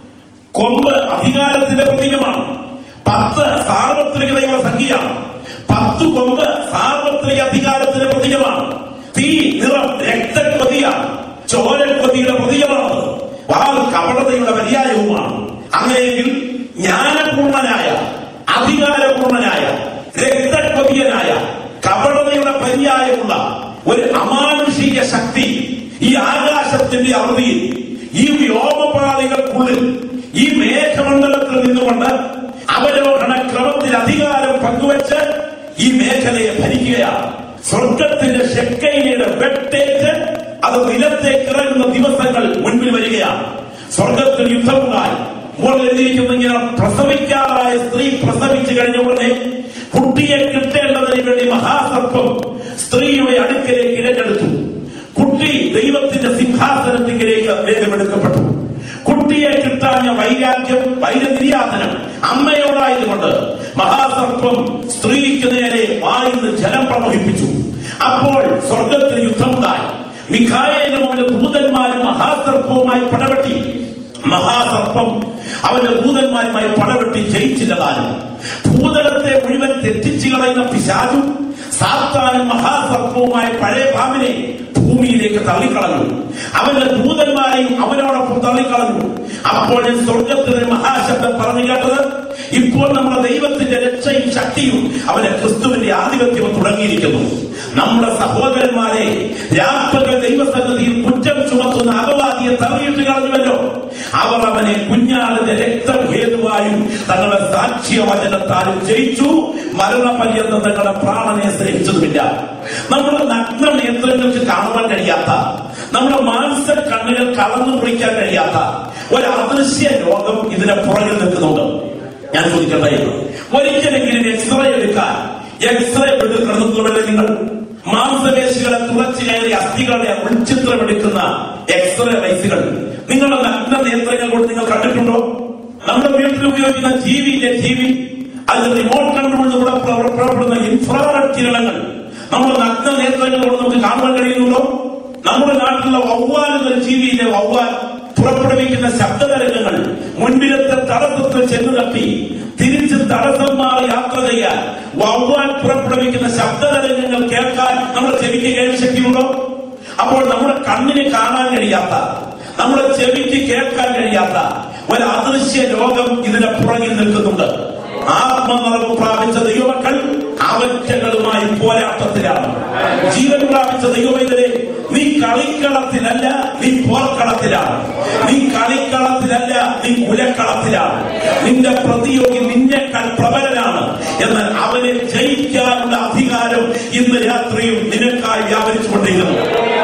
S1: കൊമ്പ് അധികാരത്തിന്റെ പ്രതീകമാണ് പത്ത് സാർവത്രികതയുടെ സംഖ്യയാണ് പത്ത് കൊമ്പ് സാർവത്രിക അധികാരത്തിന്റെ പ്രതീകമാണ് തീ നിറം രക്തക്കൊതിയാണ് ചോരക്കൊതിയുടെ പ്രതീകമാണ് വാൽ കപടതയുടെ പര്യായവുമാണ് അങ്ങനെയെങ്കിൽ ജ്ഞാനപൂർണനായ അധികാരപൂർണനായ രക്തക്കൊതിയനായ കപടതയുടെ പര്യായമുള്ള ഒരു അമാനുഷിക ശക്തി ഈ ആകാശത്തിന്റെ അവധിയിൽ ഈ വ്യോമപാളികൾക്കുള്ളിൽ ഈ മേഘമണ്ഡലത്തിൽ നിന്നുകൊണ്ട് അവരോഹണ ക്രമത്തിൽ അധികാരം പങ്കുവച്ച് ഈ മേഖലയെ ഭരിക്കുകയാണ് സ്വർഗത്തിന്റെ ശെക്കയിലയുടെ വെട്ടേറ്റ് അത് നിലത്തേക്ക് ഇറങ്ങുന്ന ദിവസങ്ങൾ മുൻപിൽ വരികയാണ് സ്വർഗത്തിൽ യുദ്ധമുണ്ടായി മുകളിൽ എഴുതിയിരിക്കുന്ന ഇങ്ങനെ പ്രസവിക്കാറായ സ്ത്രീ പ്രസവിച്ചു കഴിഞ്ഞ ഉടനെ കുട്ടിയെ കിട്ടേണ്ടതിന് വേണ്ടി മഹാസർപ്പം സ്ത്രീയുടെ അടുക്കലേക്ക് ഇരഞ്ഞെടുത്തു കുട്ടി ദൈവത്തിന്റെ സിംഹാസനത്തിലേക്ക് വേഗമെടുക്കപ്പെട്ടു കുട്ടിയെ കിട്ടാഞ്ഞ വൈരാഗ്യം വൈരനിര്യാതനം അമ്മയോടായതുകൊണ്ട് മഹാസർപ്പം സ്ത്രീക്ക് നേരെ വായുന്ന് ജലം പ്രവഹിപ്പിച്ചു അപ്പോൾ സ്വർഗത്തിൽ യുദ്ധമുണ്ടായി മിഖായേലും അവന്റെ ദൂതന്മാരും മഹാസർപ്പവുമായി പടവെട്ടി മഹാസർപ്പം അവന്റെ ദൂതന്മാരുമായി പടവെട്ടി ജയിച്ചില്ലതാനും ഭൂതലത്തെ മുഴുവൻ തെറ്റിച്ചു കളയുന്ന പിശാചും സാത്താനും മഹാസർപ്പവുമായ പഴയ പാമ്പിനെ ഭൂമിയിലേക്ക് തള്ളിക്കളഞ്ഞു അവന്റെ ദൂതന്മാരെയും അവനോടൊപ്പം തള്ളിക്കളഞ്ഞു അപ്പോൾ ഞാൻ സ്വർഗത്തിൽ ഒരു മഹാശബ്ദം പറഞ്ഞു കേട്ടത് ഇപ്പോൾ നമ്മുടെ ദൈവത്തിന്റെ രക്ഷയും ശക്തിയും അവന്റെ ക്രിസ്തുവിന്റെ ആധിപത്യവും തുടങ്ങിയിരിക്കുന്നു നമ്മുടെ സഹോദരന്മാരെ രാപ്പകൽ ദൈവസന്നിധിയിൽ കുറ്റം ചുമത്തുന്ന അപവാദിയെ തള്ളിയിട്ട് കളഞ്ഞുവല്ലോ അവർ അവനെ കുഞ്ഞാളിന്റെ രക്തം ഹേതുവായും തങ്ങളുടെ സാക്ഷ്യ വചനത്താലും ജയിച്ചു മരണപര്യന്തം തങ്ങളുടെ പ്രാണനെ സ്നേഹിച്ചതുമില്ല നമ്മുടെ നഗ്ന നേത്രങ്ങൾക്ക് കാണുവാൻ കഴിയാത്ത നമ്മുടെ മാംസ കണ്ണുകൾ കളന്നു കുളിക്കാൻ കഴിയാത്ത ഒരു അദൃശ്യ രോഗം ഇതിനെ പുറകിൽ നിൽക്കുന്നുണ്ട് ഞാൻ ചോദിക്കട്ടെ ഒരിക്കലെങ്കിലും എക്സ്റേ എടുക്കാൻ എക്സ്റേ എടുത്ത് കിടന്നുള്ളവരെ നിങ്ങൾ മാംസപേശികളെ തുളച്ചു കയറി അസ്ഥികളുടെ ഉൾചിത്രം എടുക്കുന്ന എക്സ്റേ വൈസുകൾ നിങ്ങളുടെ നഗ്ന നേത്രങ്ങൾ കൊണ്ട് നിങ്ങൾ കണ്ടിട്ടുണ്ടോ നമ്മുടെ വീട്ടിൽ ഉപയോഗിക്കുന്ന ടി വിയിലെ ടി വി അതിൽ റിമോട്ട് കൺട്രോളിലൂടെ പുറപ്പെടുന്ന ഇൻഫ്രാറെഡ് കിരണങ്ങൾ നമ്മുടെ നഗ്ന നേത്രങ്ങൾ കൊണ്ട് നമുക്ക് കാണുവാൻ കഴിയുന്നുണ്ടോ നമ്മുടെ നാട്ടിലുള്ള വവ്വാലുകൾ ടി വിയിലെ വവ്വാൽ പുറപ്പെടുവിക്കുന്ന ശബ്ദതരംഗങ്ങൾ മുൻപിലത്തെ തടസ്സത്തിൽ ചെന്നു തട്ടി തിരിച്ച് തടസ്സം മാറി യാത്ര ചെയ്യാൻ വവ്വാൽ പുറപ്പെടുവിക്കുന്ന ശബ്ദതരംഗങ്ങൾ കേൾക്കാൻ നമ്മുടെ ചെവിക്ക് കേൾവി ശക്തിയുണ്ടോ അപ്പോൾ നമ്മുടെ കണ്ണിന് കാണാൻ കഴിയാത്ത നമ്മുടെ ചെവിക്ക് കേൾക്കാൻ കഴിയാത്ത ഒരു അദൃശ്യ ലോകം ഇതിന്റെ പുറകിൽ നിൽക്കുന്നുണ്ട് ആത്മനിറവ് പ്രാപിച്ച ദൈവമക്കൾ അവറ്റകളുമായി പോരാട്ടത്തിലാണ് ജീവൻ പ്രാപിച്ച ദൈവമെതിരെ നീ കളിക്കളത്തിലല്ല നീ പോർക്കളത്തിലാണ് നീ കളിക്കളത്തിലല്ല നീ കുലക്കളത്തിലാണ് നിന്റെ പ്രതിയോഗി നിന്നെക്കാൾ പ്രബലനാണ് എന്നാൽ അവനെ ജയിക്കാനുള്ള അധികാരം ഇന്ന് രാത്രിയും നിനക്കായി വ്യാപരിച്ചുകൊണ്ടിരിക്കുന്നു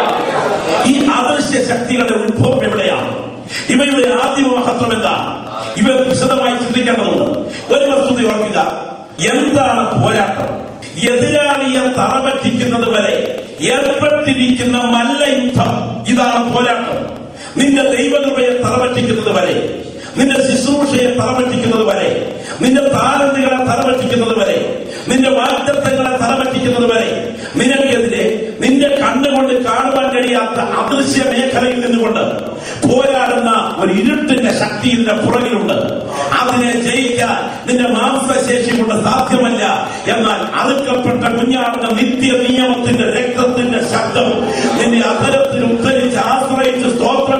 S1: ഈ അദൃശ്യ ശക്തികളുടെ ഉത്ഭവം എവിടെയാണ് ഇവയുടെ ആദ്യ മഹത്വം എന്താണ് ഇവ വിശദമായി ചിന്തിക്കേണ്ടതുണ്ട് ഒരു വസ്തുത ഓർക്കുക എന്താണ് പോരാട്ടം എതിരാളിയെ തറപറ്റിക്കുന്നത് വരെ ഏർപ്പെട്ടിരിക്കുന്ന മല്ലയുദ്ധം ഇതാണ് പോരാട്ടം നിന്റെ ദൈവകൃപയെ തറപറ്റിക്കുന്നത് വരെ നിന്റെ ശുശ്രൂഷയെ തറപറ്റിക്കുന്നത് വരെ നിന്റെ താരന്തുകളെ തറപറ്റിക്കുന്നത് വരെ നിന്റെ വാഗ്ദത്തങ്ങളെ തറപറ്റിക്കുന്നത് വരെ നിനക്കെതിരെ നിന്റെ കണ്ണുകൊണ്ട് കാണുവാൻ കഴിയാത്ത അദൃശ്യ മേഖലയിൽ നിന്നുകൊണ്ട് പോരാടുന്ന ഒരു ഇരുട്ടിന്റെ ശക്തി ഇതിന്റെ പുറകിലുണ്ട് അതിനെ ജയിക്കാൻ നിന്റെ മാംസശേഷി കൊണ്ട് സാധ്യമല്ല എന്നാൽ അറുക്കപ്പെട്ട കുഞ്ഞാടുന്ന നിത്യ നിയമത്തിന്റെ രക്തത്തിന്റെ ശബ്ദം നിന്നെ അത്തരത്തിൽ ഉദ്ധരിച്ച് ആശ്രയിച്ച് സ്തോത്രം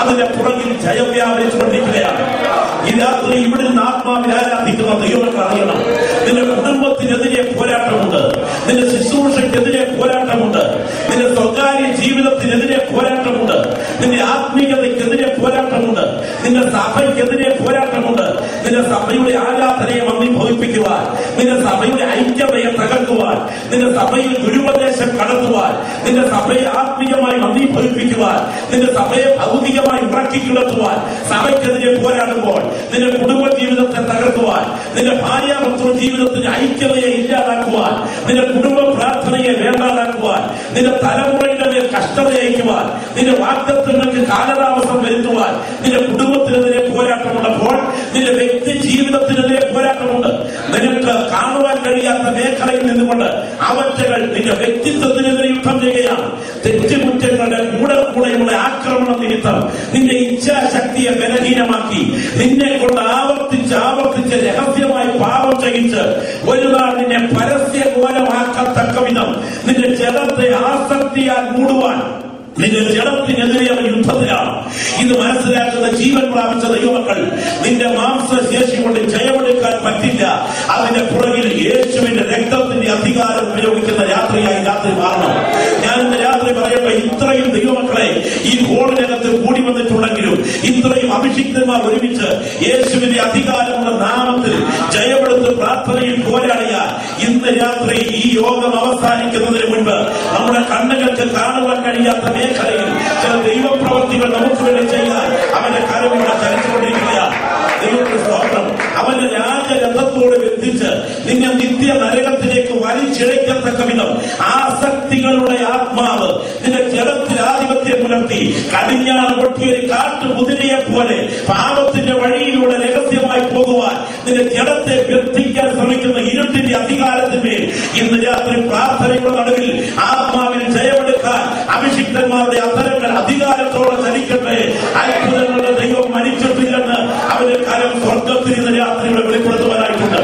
S1: അതിന്റെ പുറകിൽ ജയം വ്യാപരിച്ചുകൊണ്ടിരിക്കുകയാണ് ഈ രാത്രി ഇവിടെ നിന്ന് ആത്മാവിൽ ആരാധിക്കുന്ന ദൈവങ്ങൾ അറിയണം നിന്റെ കുടുംബത്തിനെതിരെ പോരാട്ടമുണ്ട് നിന്റെ ശുശ്രൂഷയ്ക്കെതിരെ പോരാട്ടമുണ്ട് നിന്റെ സ്വകാര്യ ജീവിതത്തിനെതിരെ പോരാട്ടമുണ്ട് നിന്റെ ആത്മീയതയ്ക്കെതിരെ പോരാട്ടമുണ്ട് നിന്റെ സഭയ്ക്കെതിരെ പോരാട്ടമുണ്ട് നിന്റെ സഭയുടെ ആരാധനയെ മന്ദിഭവിപ്പിക്കുവാൻ നിന്റെ സഭയുടെ ഐക്യതയെ തകർക്കുവാൻ നിന്റെ സഭയിൽ ഗുരുപദേശം കടത്തുവാൻ നിന്റെ സഭയെ ആത്മീയമായി മന്ദിഭവിപ്പിക്കുവാൻ നിന്റെ സഭയെ ഭൗതികമായി ഉറക്കി കിടത്തുവാൻ സഭയ്ക്കെതിരെ പോരാടുമ്പോൾ നിന്റെ കുടുംബ ജീവിതത്തെ തകർക്കുവാൻ നിന്റെ ഭാര്യാഭർത്തൃ ജീവിതത്തിന്റെ ഐക്യതയെ ഇല്ലാതാക്കുവാൻ നിന്റെ കുടുംബ പ്രാർത്ഥനയെ വേണ്ടാതാക്കുവാൻ നിന്റെ തലമുറയുടെ മേൽ കഷ്ടത അയക്കുവാൻ നിന്റെ വാഗ്ദത്വങ്ങൾക്ക് കാലതാമസം വരുത്തുവാൻ നിന്റെ കുടുംബത്തിനെതിരെ പോരാട്ടമുള്ളപ്പോൾ നിന്റെ വ്യക്തി ജീവിതത്തിനെതിരെ പോരാട്ടമുണ്ട് നിനക്ക് കാണുവാൻ കഴിയാത്ത മേഖലയിൽ നിന്നുകൊണ്ട് അവറ്റകൾ നിന്റെ വ്യക്തിത്വത്തിനെതിരെ യുദ്ധം ചെയ്യുകയാണ് തെറ്റുകുറ്റങ്ങളുടെ കൂടെ കൂടെയുള്ള ആക്രമണം നിമിത്തം നിന്റെ ഇച്ഛാശക്തിയെ ബലഹീനമാക്കി നിന്നെ കൊണ്ട് ആവർത്തിച്ച് ആവർത്തിച്ച് രഹസ്യമായി പാപം ചെയ്യിച്ച് ഒരു നാൾ നിന്നെ പരസ്യ കോലമാക്കത്തക്ക വിധം നിന്റെ ജലത്തെ ആസക്തിയാൽ മൂടുവാൻ നിന്റെ ജഡത്തിനെതിരെ അവൻ യുദ്ധത്തിലാണ് ഇത് മനസ്സിലാക്കുന്ന ജീവൻ പ്രാപിച്ച ദൈവമക്കൾ നിന്റെ മാംസശേഷി കൊണ്ട് ജയമെടുക്കാൻ പറ്റില്ല അതിന്റെ പുറകിൽ യേശുവിന്റെ രക്തത്തിന്റെ അധികാരം ഉപയോഗിക്കുന്ന രാത്രിയായി രാത്രി മാറണം ഞാൻ ഇന്ന് രാത്രി പറയട്ടെ ഇത്രയും ദൈവമക്കളെ ഈ ഹോളിനകത്ത് കൂടി വന്നിട്ടുണ്ടെങ്കിലും ഇത്രയും അഭിഷിക്തന്മാർ ഒരുമിച്ച് യേശുവിന്റെ അധികാരമുള്ള നാമത്തിൽ ജയമെടുത്ത് പ്രാർത്ഥനയിൽ പോരാടിയാൽ ഇന്ന് രാത്രി ഈ യോഗം അവസാനിക്കുന്നതിന് മുൻപ് നമ്മുടെ കണ്ണുകൾക്ക് കാണുവാൻ കഴിയാത്ത മേഖലയിൽ ചില ദൈവപ്രവർത്തികൾ നമുക്ക് വേണ്ടി ചെയ്യാൻ അവന്റെ കരമിവിടെ ചലിച്ചുകൊണ്ടിരിക്കുകയാണ് ദൈവത്തിന് സ്തോത്രം അവന്റെ രാജരഥത്തോട് ബന്ധിച്ച് നിന്നെ നിത്യ നരകത്തിലേക്ക് വലിച്ചിഴയ്ക്കത്തക്ക വിധം ആസക്തികളുടെ ആത്മാവ് നിന്റെ ജലത്തിൽ ആധിപത്യം പുലർത്തി കടിഞ്ഞാണ് പൊട്ടിയ ഒരു കാട്ടു കുതിരയെ പോലെ പാപത്തിന്റെ വഴിയിലൂടെ രഹസ്യമായി പോകുവാൻ നിന്റെ ജഡത്തെ ബന്ധിക്കാൻ ശ്രമിക്കുന്ന ഇരുട്ടിന്റെ അധികാരത്തിന്മേൽ ഇന്ന് രാത്രി പ്രാർത്ഥനയുടെ നടുവിൽ ആത്മാവിൽ ജയമെടുക്കാൻ അഭിഷിക്തന്മാരുടെ അത്തരങ്ങൾ അധികാരത്തോടെ ചലിക്കട്ടെ അത്ഭുതങ്ങളുടെ ദൈവം മരിച്ചിട്ടില്ലെന്ന് അവന്റെ കരം സ്വർഗത്തിൽ ഇന്ന് രാത്രി ഇവിടെ വെളിപ്പെടുത്തുവാനായിട്ടുണ്ട്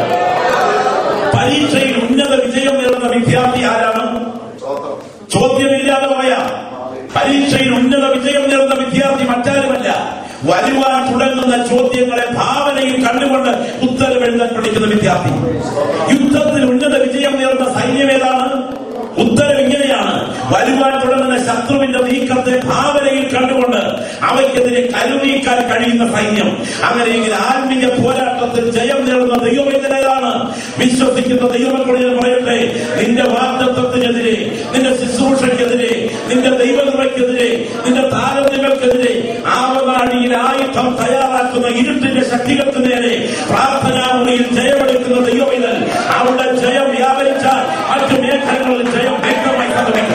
S1: പരീക്ഷയിൽ ഉന്നത വിജയം നേടുന്ന വിദ്യാർത്ഥി ആരാണ് ചോദ്യമില്ലാതെ പോയ പരീക്ഷയിൽ ഉന്നത വിജയം നേടുന്ന വിദ്യാർത്ഥി മറ്റാരുമല്ല വരുവാൻ തുടങ്ങുന്ന ചോദ്യങ്ങളെ ഭാവനയിൽ കണ്ടുകൊണ്ട് ഉത്തരം എഴുതാൻ പഠിക്കുന്ന വിദ്യാർത്ഥി യുദ്ധത്തിൽ ഉന്നത വിജയം നേടുന്ന സൈന്യം ഏതാണ് ഉത്തരം ഇങ്ങനെയാണ് വരുവാൻ തുടങ്ങുന്ന ശത്രുവിന്റെ നീക്കത്തെ ഭാവനയിൽ കണ്ടുകൊണ്ട് അവയ്ക്കെതിരെ കരുനീക്കാൻ കഴിയുന്ന സൈന്യം അങ്ങനെയെങ്കിൽ ആത്മീയ പോരാട്ടത്തിൽ ജയം നേടുന്ന ദൈവമെതിരേതാണ് വിശ്വസിക്കുന്ന ദൈവങ്ങളോട് ഞാൻ പറയട്ടെ നിന്റെ വാഗ്ദത്വത്തിനെതിരെ നിന്റെ ശുശ്രൂഷയ്ക്കെതിരെ നിന്റെ ദൈവകൃപയ്ക്കെതിരെ നിന്റെ താരതമ്യങ്ങൾക്കെതിരെ ആവനാടിയിൽ ആയുധം തയ്യാറാക്കുന്ന ഇരുട്ടിന്റെ ശക്തികൾക്ക് നേരെ പ്രാർത്ഥനാമുറിയിൽ ജയമെടുക്കുന്ന ദൈവമിതൽ അവിടെ ജയം വ്യാപരിച്ചാൽ മറ്റു മേഖലകളിൽ ജയം വ്യക്തമായി സംഭവിക്കും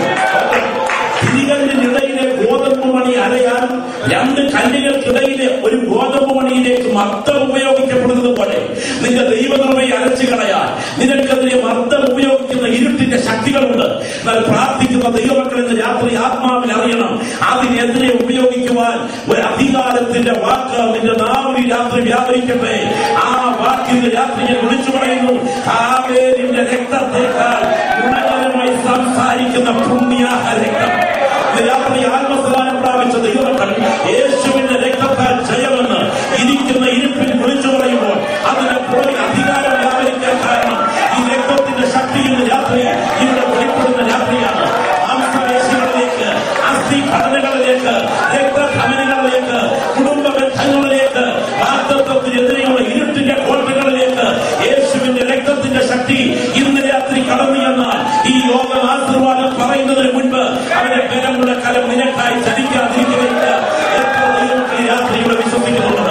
S1: തിരികല്ലിനിടയിലെ ഗോതമ്പ് മണി അരയാൻ രണ്ട് കല്ലുകൾക്കിടയിലെ ഒരു ഗോതമ്പ് മണിയിലേക്ക് മർദ്ദം ഉപയോഗിക്കപ്പെടുന്നത് പോലെ നിന്റെ ദൈവകൃപയെ അരച്ചു കളയാൻ നിനക്കെതിരെ മർദ്ദം ഉപയോഗിക്കുന്ന ഇരുട്ടിന്റെ ശക്തികളുണ്ട് എന്നാൽ പ്രാർത്ഥിക്കുന്ന ദൈവമക്കൾ ഇന്ന് രാത്രി ആത്മാവിൽ അറിയണം അതിനെതിരെ ഉപയോഗിക്കുവാൻ ഒരു അധികാരത്തിന്റെ വാക്ക് നിന്റെ നാവിൽ രാത്രി വ്യാപരിക്കട്ടെ ആ വാക്കിന്റെ രാത്രി ഞാൻ വിളിച്ചു പറയുന്നു ആവേരിന്റെ രക്തത്തെക്കാൾ ഗുണകരമായി സംസാരിക്കുന്ന പുണ്യാഹ രക്തം ഇന്ന് രാത്രി ആത്മസ്ഥാനം പ്രാപിച്ച ദൈവമക്കൾ യേശുവിന്റെ രക്തത്താൽ ജയമെന്ന് ഇരിക്കുന്ന ഇരിപ്പിൽ വിളിച്ചു പറയുമ്പോൾ അതിന്റെ പുറകിൽ അധികാരം വ്യാപരിക്കാൻ കാരണം ഈ രക്തത്തിന്റെ ശക്തി ഇന്ന് രാത്രി ഇവിടെ വെളിപ്പെടുന്ന രാത്രിയാണ് മാംസപേശികളിലേക്ക് അസ്ഥി ഘടനകളിലേക്ക് രക്തധമനികളിലേക്ക് കുടുംബ ബന്ധങ്ങളിലേക്ക് വാർദ്ധത്വത്തിനെതിരെയുള്ള ഇരുട്ടിന്റെ കോട്ടകളിലേക്ക് യേശുവിന്റെ രക്തത്തിന്റെ ശക്തി ഇന്ന് രാത്രി കടന്നു എന്നാൽ ഈ യോഗം ആശീർവാദം പറയുന്നതിന് മുൻപ് അവന്റെ കരങ്ങളുടെ കലം നിനക്കായി ചലിക്കാതിരിക്കുകയില്ല എത്ര ദൈവമക്കൾ ഈ രാത്രി ഇവിടെ വിശ്വസിക്കുന്നുള്ളത്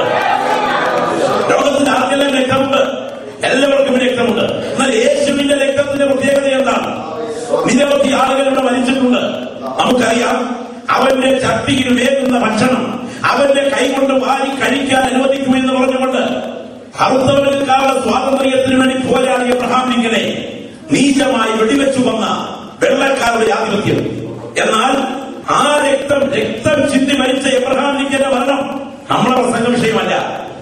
S1: ലോകത്തിന് ആർക്കെല്ലാം രക്തമുണ്ട് എല്ലാവർക്കും രക്തമുണ്ട് എന്നാൽ യേശുവിന്റെ രക്തത്തിന്റെ പ്രത്യേകത എന്താണ് നിരവധി ആളുകൾ ഇവിടെ മരിച്ചിട്ടുണ്ട് നമുക്കറിയാം അവന്റെ ചട്ടിയിൽ വേകുന്ന ഭക്ഷണം അവന്റെ കൈകൊണ്ട് വാരി കഴിക്കാൻ അനുവദിക്കുമെന്ന് പറഞ്ഞുകൊണ്ട് കറുത്തവനക്കാരുടെ സ്വാതന്ത്ര്യത്തിന് വേണ്ടി പോരാടിയ എബ്രഹാം ലിങ്കനെ നീചമായി വെടിവെച്ചു വന്ന വെള്ളക്കാരുടെ ആധിപത്യം എന്നാൽ ആ രക്തം രക്തം ചിന്തി മരിച്ച എബ്രഹാം ലിങ്കന്റെ മരണം നമ്മളെ പ്രസംഗ വിഷയമല്ല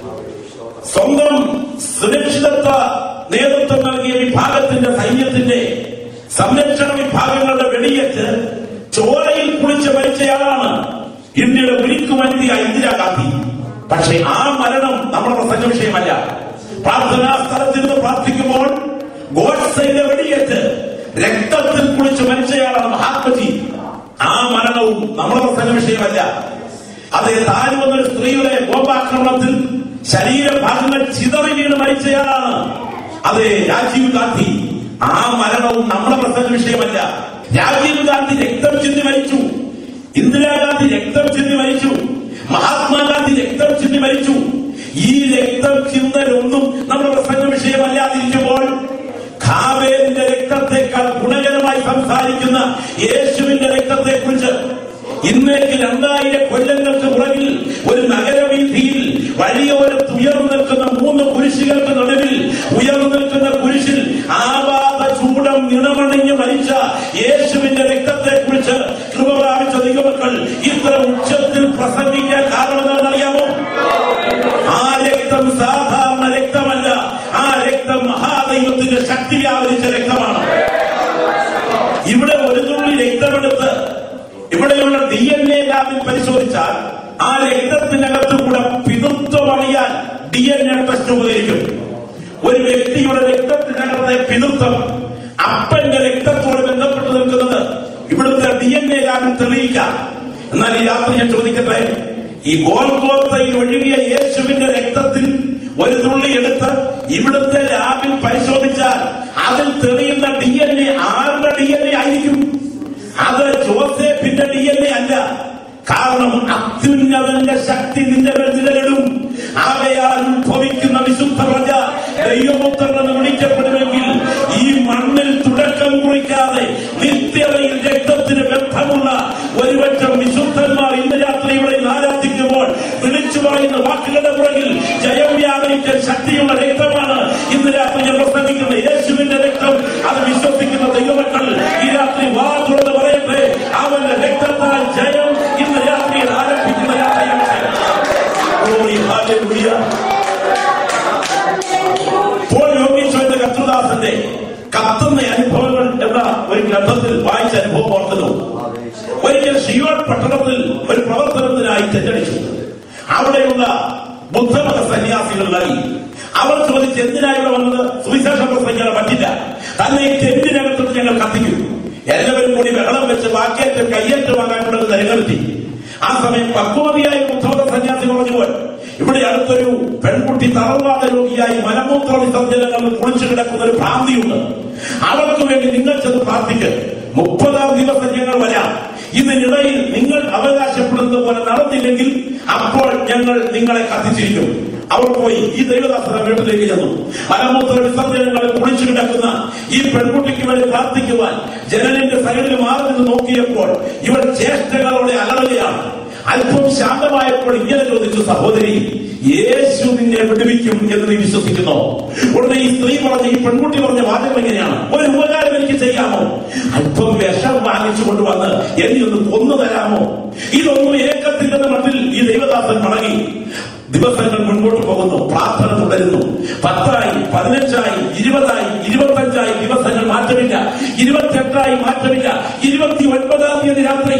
S1: സ്വന്തം സുരക്ഷിതത്വ നേതൃത്വം നൽകിയ വിഭാഗത്തിന്റെ സൈന്യത്തിന്റെ സംരക്ഷണ വിഭാഗങ്ങളുടെ വെടിയേറ്റ് ചോരയിൽ കുളിച്ച് മരിച്ചയാളാണ് ഇന്ത്യയുടെ ഉരുക്കു വനിതയായ ഇന്ദിരാഗാന്ധി പക്ഷേ ആ മരണം നമ്മുടെ പ്രസംഗ വിഷയമല്ല പ്രാർത്ഥനാ സ്ഥലത്ത് നിന്ന് പ്രാർത്ഥിക്കുമ്പോൾ ഗോഡ്സയുടെ വെടിയേറ്റ് രക്തത്തിൽ കുളിച്ച് മരിച്ചയാളാണ് മഹാത്മജി ആ മരണവും നമ്മുടെ പ്രസംഗ വിഷയമല്ല അതേ താനും എന്നൊരു സ്ത്രീയുടെ ബോംബാക്രമണത്തിൽ ശരീരഭാഗങ്ങൾ ചിതറി വീണ് മരിച്ചയാളാണ് അതെ രാജീവ് ഗാന്ധി ആ മരണവും നമ്മുടെ പ്രസംഗ വിഷയമല്ല രാജീവ് ഗാന്ധി രക്തം ചിന്തി മരിച്ചു ഇന്ദിരാഗാന്ധി രക്തം ചിന്തി മരിച്ചു മഹാത്മാഗാന്ധി രക്തം ചിന്തി മരിച്ചു ഈ രക്തം ചിന്തലൊന്നും നമ്മുടെ പ്രസംഗ വിഷയമല്ലാതിരിക്കുമ്പോൾ ഖാബേലിന്റെ രക്തത്തെക്കാൾ ഗുണകരമായി സംസാരിക്കുന്ന യേശുവിന്റെ രക്തത്തെ കുറിച്ച് ഇന്നേക്ക് രണ്ടായിരം കൊല്ലങ്ങൾക്ക് പുറകിൽ ഒരു നഗരവീതിയിൽ വഴിയോരത്ത് ഉയർന്നു നിൽക്കുന്ന മൂന്ന് കുരിശുകൾക്ക് നടുവിൽ ഉയർന്നു നിൽക്കുന്ന കുരിശിൽ ആവാത ചൂടം നിണമണിഞ്ഞ് മരിച്ച യേശുവിന്റെ രക്തത്തെ കുറിച്ച് കൃപ പ്രാപിച്ച ദൈവമക്കൾ ഇത്ര ഉച്ചത്തിൽ പ്രസംഗിക്കാൻ കാരണം എന്താണെന്ന് അറിയാമോ ആ രക്തം സാധാരണ രക്തമല്ല ആ രക്തം മഹാദൈവത്തിന്റെ ശക്തി വ്യാപരിച്ച രക്തമാണ് ഇവിടെ ഒരു തുള്ളി രക്തമെടുത്ത് ഇവിടെയുള്ള ഡി എൻ എ ലാബിൽ പരിശോധിച്ചാൽ ആ രക്തത്തിനകത്ത് കൂടെ പിതൃത്വം അറിയാൻ ഡി എൻ എ ടെസ്റ്റ് ഉപകരിക്കും ഒരു വ്യക്തിയുടെ രക്തത്തിനകത്തെ പിതൃത്വം അപ്പന്റെ രക്തത്തോട് ബന്ധപ്പെട്ട് നിൽക്കുന്നത് ഇവിടുത്തെ ഡി എൻ എ ലാബിൽ തെളിയിക്കാം എന്നാൽ ഈ രാത്രി ഞാൻ ചോദിക്കട്ടെ ഈ ഗോൽഗോത്തയിൽ ഒഴുകിയ യേശുവിന്റെ രക്തത്തിൽ ഒരു തുള്ളി എടുത്ത് ഇവിടുത്തെ ലാബിൽ പരിശോധിച്ചാൽ അതിൽ തെളിയുന്ന ഡി എൻ എ ആരുടെ ഡി എൻ എ ആയിരിക്കും അത് ജോസഫിന്റെ ഡി എൻ എ അല്ല കാരണം അത്യുന്നതന്റെ ശക്തി നിന്റെ മേൽ നിഴലിടും ആകയാൽ ഉത്ഭവിക്കുന്ന വിശുദ്ധ പ്രജ ദൈവപുത്രൻ എന്ന് വിളിക്കപ്പെടുമെങ്കിൽ ഈ മണ്ണിൽ തുടക്കം കുറിക്കാതെ നിത്യതയിൽ രക്തത്തിന് ബന്ധമുള്ള ഒരുപറ്റം വിശുദ്ധന്മാർ ഇന്ന് രാത്രി ഇവിടെ ആരാധിക്കുമ്പോൾ വിളിച്ചു പറയുന്ന വാക്കുകളുടെ പുറകിൽ ജയം വ്യാപരിക്കാൻ ശക്തിയുള്ള രക്തമാണ് ഇന്ന് രാത്രി ഞാൻ പ്രസംഗിക്കുന്ന യേശുവിന്റെ രക്തം അത് വിശ്വസിക്കുന്ന ദൈവമക്കൾ ഈ രാത്രി വാ തുറന്ന് പറയട്ടെ അവന്റെ രക്തത്താൽ ജയം ഇന്ന് രാത്രിയിൽ ആരംഭിക്കുന്ന രാത്രിയാണ് Glory, hallelujah. പോൾ യോഗീശ്വര എന്ന കർത്തൃദാസന്റെ കത്തുന്ന അനുഭവങ്ങൾ എന്ന ഒരു ഗ്രന്ഥത്തിൽ വായിച്ച അനുഭവം ഓർക്കുന്നു ഒരിക്കൽ ഷിയോൺ പട്ടണത്തിൽ ഒരു പ്രവർത്തനത്തിനായി തെറ്റടിച്ചു അവിടെയുള്ള ബുദ്ധമത സന്യാസികളിലായി അവർ ചോദിച്ച് എന്തിനാ ഇവിടെ വന്നത് സുവിശേഷ പ്രസംഗിക്കാൻ പറ്റില്ല തന്നെ ഈ ടെന്റിനകത്ത് ഞങ്ങൾ കത്തിക്കും എല്ലാവരും കൂടി ബഹളം വെച്ച് വാക്കേറ്റം കയ്യേറ്റം വാങ്ങാൻ നിലനിർത്തി ആ സമയം പക്വതയായ ബുദ്ധമത സന്യാസി പറഞ്ഞു പോൽ ഇവിടെ അടുത്തൊരു പെൺകുട്ടി തറവാട രോഗിയായി മലമൂത്ര വിസർജനങ്ങളിൽ കുളിച്ചു കിടക്കുന്ന ഒരു ഭ്രാന്തിയുണ്ട് അവർക്ക് വേണ്ടി നിങ്ങൾ ചെന്ന് പ്രാർത്ഥിക്ക് മുപ്പതാം ദിവസം ഞങ്ങൾ വരാം ഇതിനിടയിൽ നിങ്ങൾ അവകാശപ്പെടുന്നത് പോലെ നടന്നില്ലെങ്കിൽ അപ്പോൾ ഞങ്ങൾ നിങ്ങളെ കത്തിച്ചിരിക്കും അവർ പോയി ഈ ദൈവദാസന വീട്ടിലേക്ക് ചെന്നു മലമൂത്ര വിസർജനങ്ങളിൽ കുളിച്ചു കിടക്കുന്ന ഈ പെൺകുട്ടിക്ക് വേണ്ടി പ്രാർത്ഥിക്കുവാൻ ജനലിന്റെ സൈഡിൽ മാറി നിന്ന് നോക്കിയപ്പോൾ ഇവർ ചേഷ്ടകളോടെ അലറുകയാണ് അല്പം ശാന്തമായപ്പോൾ ഇങ്ങനെ ചോദിച്ചു സഹോദരി യേശു നിന്നെ വിടുവിക്കും എന്ന് നീ വിശ്വസിക്കുന്നോ ഉടനെ ഈ സ്ത്രീ പറഞ്ഞ ഈ പെൺകുട്ടി പറഞ്ഞ വാചകം എങ്ങനെയാണ് ഒരു ഉപകാരം എനിക്ക് ചെയ്യാമോ അല്പം വിഷം വാങ്ങിച്ചു കൊണ്ടുവന്ന് എന്നെ ഒന്ന് കൊന്നു തരാമോ ഇതൊന്നും ഏക്കത്തില്ലെന്ന മട്ടിൽ ഈ ദൈവദാസൻ മടങ്ങി ദിവസങ്ങൾ മുൻപോട്ട് പോകുന്നു പ്രാർത്ഥന തുടരുന്നു പത്തായി പതിനഞ്ചായി ഇരുപതായി ഇരുപത്തഞ്ചായി ദിവസങ്ങൾ മാറ്റമില്ല ഇരുപത്തിയെട്ടായി മാറ്റമില്ല ഇരുപത്തി ഒൻപതാം തീയതി രാത്രി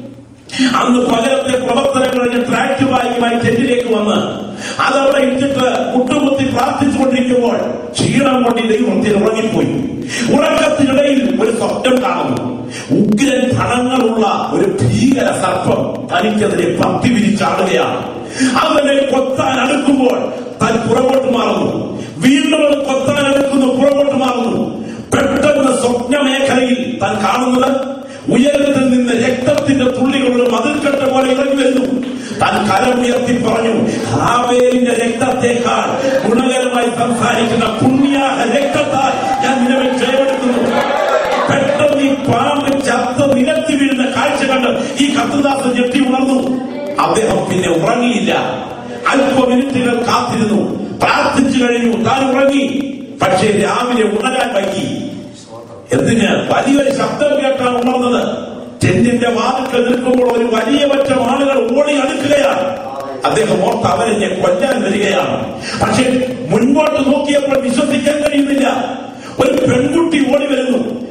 S1: അന്ന് പകരത്തെ പ്രവർത്തനങ്ങൾ കഴിഞ്ഞ് ട്രാക്ട് ബാഗുമായി ടെന്റിലേക്ക് വന്ന് അതവിടെ ഇട്ടിട്ട് മുട്ടുകുത്തി പ്രാർത്ഥിച്ചുകൊണ്ടിരിക്കുമ്പോൾ ക്ഷീണം കൊണ്ട് ഈ ദൈവത്തിന് ഉറങ്ങിപ്പോയി ഉറക്കത്തിനിടയിൽ ഒരു സ്വപ്നം കാണുന്നു ഉഗ്രൻ ഫണങ്ങളുള്ള ഒരു ഭീകര സർപ്പം തനിക്കെതിരെ പത്തി വിരിച്ചാടുകയാണ് അവനെ കൊത്താൻ അടുക്കുമ്പോൾ താൻ പുറകോട്ട് മാറുന്നു വീണ്ടും അത് കൊത്താൻ അടുക്കുന്നു പുറകോട്ട് മാറുന്നു പെട്ടെന്ന് സ്വപ്ന മേഖലയിൽ താൻ കാണുന്നത് ഉയരത്തിൽ നിന്ന് രക്തത്തിന്റെ തുള്ളികളുടെ മതിൽക്കെട്ട് പോലെ ഇറങ്ങി വരുന്നു താൻ കരമുയർത്തി പറഞ്ഞു ഹാവേലിന്റെ രക്തത്തെക്കാൾ ഗുണകരമായി സംസാരിക്കുന്ന പുണ്യാഹ രക്തത്താൽ ഞാൻ നിലവിൽ ജയമെടുക്കുന്നു പെട്ടെന്ന് ഈ പാമ്പ് ചത്ത് നിലത്തി വീഴുന്ന കാഴ്ച കണ്ട് ഈ കത്തുദാസൻ ഞെട്ടി ഉണർന്നു അദ്ദേഹം പിന്നെ ഉറങ്ങിയില്ല അല്പ മിനിറ്റുകൾ കാത്തിരുന്നു പ്രാർത്ഥിച്ചു കഴിഞ്ഞു താൻ ഉറങ്ങി പക്ഷേ രാവിലെ ഉണരാൻ വൈകി എന്തിന് വലിയൊരു ശബ്ദം കേട്ടാണ് ഉണർന്നത് ടെന്റിന്റെ വാതിൽക്കൽ നിൽക്കുമ്പോൾ ഒരു വലിയ പറ്റം ആളുകൾ ഓടി അടുക്കുകയാണ് അദ്ദേഹം ഓർത്ത് അവരെ ഞാൻ കൊല്ലാൻ വരികയാണ് പക്ഷെ മുൻപോട്ട് നോക്കിയപ്പോൾ വിശ്വസിക്കാൻ കഴിയുന്നില്ല ഒരു പെൺകുട്ടി ഓടി വരുന്നു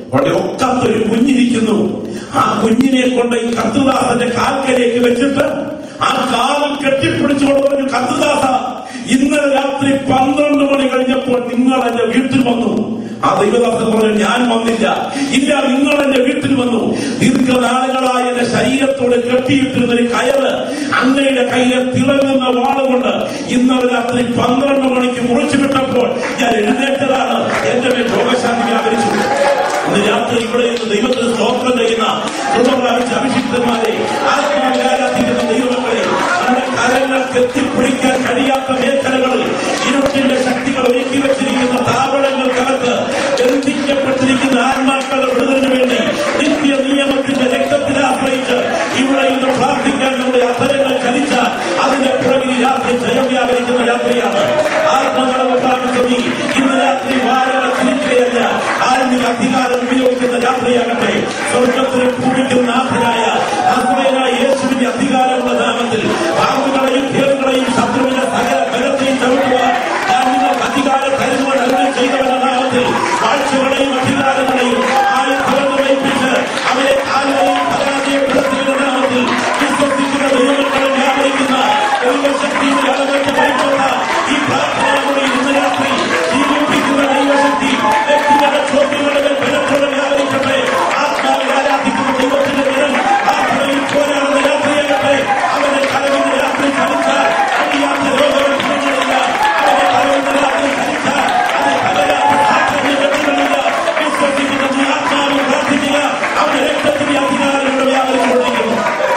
S1: അവിടെ ഒക്കത്തൊരു കുഞ്ഞിരിക്കുന്നു ആ കുഞ്ഞിനെ കൊണ്ട് ഈ കത്തുദാസന്റെ കാൽക്കലേക്ക് വെച്ചിട്ട് ആ കാലം കെട്ടിപ്പിടിച്ചുകൊണ്ട് പറഞ്ഞു കത്തുദാസ ഇന്നലെ രാത്രി പന്ത്രണ്ട് മണി കഴിഞ്ഞപ്പോൾ നിങ്ങൾ എന്റെ വീട്ടിൽ വന്നു ആ ദൈവദാസൻ പറഞ്ഞു ഞാൻ വന്നില്ല ഇല്ല നിങ്ങൾ എന്റെ വീട്ടിൽ വന്നു ദീർഘനാളുകളായ എന്റെ ശരീരത്തോട് കെട്ടിയിട്ടിരുന്ന ഒരു കയറ് അങ്ങയുടെ കയ്യിലെ തിളങ്ങുന്ന വാളുകൊണ്ട് ഇന്നലെ രാത്രി പന്ത്രണ്ട് മണിക്ക് മുറിച്ചു വിട്ടപ്പോൾ ഞാൻ എഴുന്നേറ്റതാണ് എന്റെ മേൽ രോഗശാന്തി വ്യാപരിച്ചു ഇന്ന് രാത്രി ഇവിടെ ഇരുന്ന് ദൈവത്തിന് സ്തോത്രം ചെയ്യുന്ന കൃപപ്രാപിച്ച അഭിഷിക്തന്മാരെ ആത്മാവിലാരാധിക്കുന്ന ദൈവങ്ങളെ നമ്മുടെ കരങ്ങൾക്ക് എത്തിപ്പിടിക്കാൻ കഴിയാത്ത മേഖലകളിൽ ഇരുട്ടിന്റെ ശക്തികൾ ഒരുക്കി വെച്ചിരിക്കുന്ന താവളങ്ങൾക്കകത്ത് ബന്ധിക്കപ്പെട്ടിരിക്കുന്ന ആത്മാക്കളുടെ വിടുതലിന് വേണ്ടി നിത്യ നിയമത്തിന്റെ രക്തത്തിൽ ആശ്രയിച്ച് ഇവിടെ ഇന്ന് പ്രാർത്ഥിക്കാൻ നമ്മുടെ അത്തരങ്ങൾ ചലിച്ചാൽ അതിന്റെ പുറകിൽ ഈ രാത്രി ജയം വ്യാപരിക്കുന്ന രാത്രിയാണ് ആത്മകടവ് പ്രാപിച്ച നീ ഇന്ന് രാത്രി വാരങ്ങൾ തിരിക്കുകയല്ല ആത്മിക അധികാരം ഉപയോഗിക്കുന്ന രാത്രിയാകട്ടെ സ്വർഗത്തിനും ഭൂമിക്കും നാഥനായ നസ്രയനായ യേശുവിന്റെ അധികാരമുള്ള നാമത്തിൽ പാമ്പുകളെയും തേളുകളെയും ശത്രുവിന്റെ സകല ബലത്തെയും ചവിട്ടുവാൻ ഞാൻ നിങ്ങൾക്ക് അധികാരം തരുവാൻ അരുളി ചെയ്തവന്റെ നാമത്തിൽ വാഴ്ചകളെയും അധികാരങ്ങളെയും ആയുധങ്ങൾ വഹിപ്പിച്ച് അവരെ കാലുകളെയും പരാജയപ്പെടുത്തിയ നാമത്തിൽ വിശ്വസിക്കുന്ന ദൈവങ്ങളെ വ്യാപരിക്കുന്ന ദൈവശക്തിയുടെ അളവെട്ട് ഭയപ്പെട്ട ഈ പ്രാർത്ഥനയുടെ ഇന്ന് രാത്രി ജീവിപ്പിക്കുന്ന ദൈവശക്തി വ്യക്തികളുടെ ചോദ്യങ്ങളുടെ മേൽ ബലത്തോടെ വ്യാപരിക്കട്ടെ ആത്മാവിൽ ആരാധിക്കുന്ന ദൈവത്തിന്റെ ജനം പ്രാർത്ഥനയിൽ പോരാടുന്ന രാത്രിയാകട്ടെ അവന്റെ കലവിന്റെ രാത്രി ചലിച്ചാൽ അടിയാത്ത രോഗലക്ഷണങ്ങളില്ല അവന്റെ കലവിന്റെ രാത്രി ചലിച്ചാൽ അത് കലരാത്ത സാക്ഷരന്റെ വ്യക്തികളില്ല വിശ്വസിക്കുന്ന നീ ആത്മാവിൽ പ്രാർത്ഥിക്കുക അവന്റെ രക്തത്തിന്റെ അധികാരം ഇവിടെ വ്യാപരിച്ചുകൊണ്ടിരിക്കുന്നു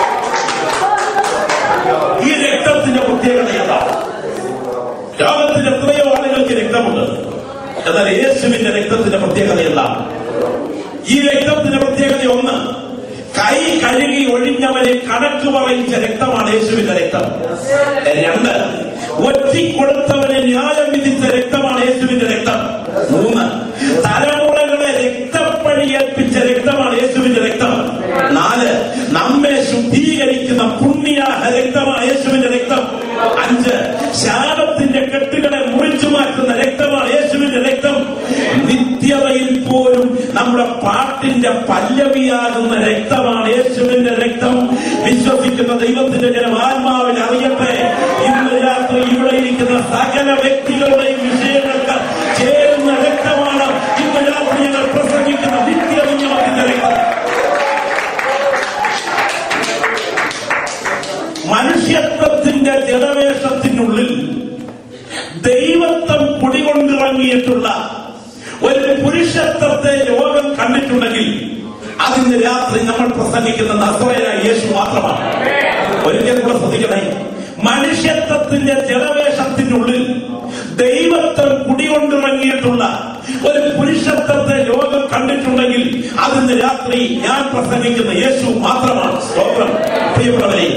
S1: ഈ രക്തത്തിന്റെ പ്രത്യേകത എന്താണ് ലോകത്തിൽ എത്രയോ ആളുകൾക്ക് രക്തമുണ്ട് എന്നാൽ യേശുവിന്റെ രക്തത്തിന്റെ പ്രത്യേകത എന്താണ് ഈ രക്തത്തിന്റെ പ്രത്യേകത ഒന്ന് കൈ കഴുകി ഒഴിഞ്ഞവരെ കണക്ക് പറയിച്ച രക്തമാണ് യേശുവിന്റെ രക്തം രണ്ട് ഒറ്റിക്കൊടുത്തവനെ ന്യായം വിധിച്ച രക്തമാണ് യേശുവിന്റെ രക്തം മൂന്ന് തലമുറകളെ രക്തപ്പഴി ഏൽപ്പിച്ച രക്തമാണ് യേശുവിന്റെ രക്തം നാല് നമ്മെ ശുദ്ധീകരിക്കുന്ന പുണ്യ രക്തമാണ് യേശുവിന്റെ രക്തം അഞ്ച് ശാപത്തിന്റെ കെട്ടുകളെ മുറിച്ചു മാറ്റുന്ന രക്തമാണ് യേശുവിന്റെ രക്തം നിത്യതയിൽ പോലും നമ്മുടെ പാട്ടിന്റെ പല്ലവിയാകുന്ന രക്തമാണ് യേശുവിന്റെ രക്തം വിശ്വസിക്കുന്ന ദൈവത്തിന്റെ ജനം ആത്മാവിൽ അറിയട്ടെ ഇന്ന് രാത്രി ഇവിടെ ഇരിക്കുന്ന സകല വ്യക്തികളുടെയും വിഷയങ്ങൾക്ക് ചേരുന്ന രക്തമാണ് ഇന്ന് രാത്രി ഞങ്ങൾ പ്രസംഗിക്കുന്ന നിത്യ നിയമത്തിന്റെ രക്തം മനുഷ്യത്വത്തിന്റെ ജനവേഷത്തിനുള്ളിൽ ദൈവത്വം കുടികൊണ്ടിറങ്ങിയിട്ടുള്ള ഒരു പുരുഷത്വത്തെ ലോകം കണ്ടിട്ടുണ്ടെങ്കിൽ അതിന് രാത്രി നമ്മൾ പ്രസംഗിക്കുന്ന നസ്രയ യേശു മാത്രമാണ് ഒരിക്കൽ കൂടെ ശ്രദ്ധിക്കണേ മനുഷ്യത്വത്തിന്റെ ജനവേഷത്തിനുള്ളിൽ ദൈവത്വം കുടികൊണ്ടിറങ്ങിയിട്ടുള്ള ഒരു പുരുഷത്വത്തെ ലോകം കണ്ടിട്ടുണ്ടെങ്കിൽ അതിന് രാത്രി ഞാൻ പ്രസംഗിക്കുന്ന യേശു മാത്രമാണ് സ്തോത്രം പ്രിയപ്പെട്ടവരെ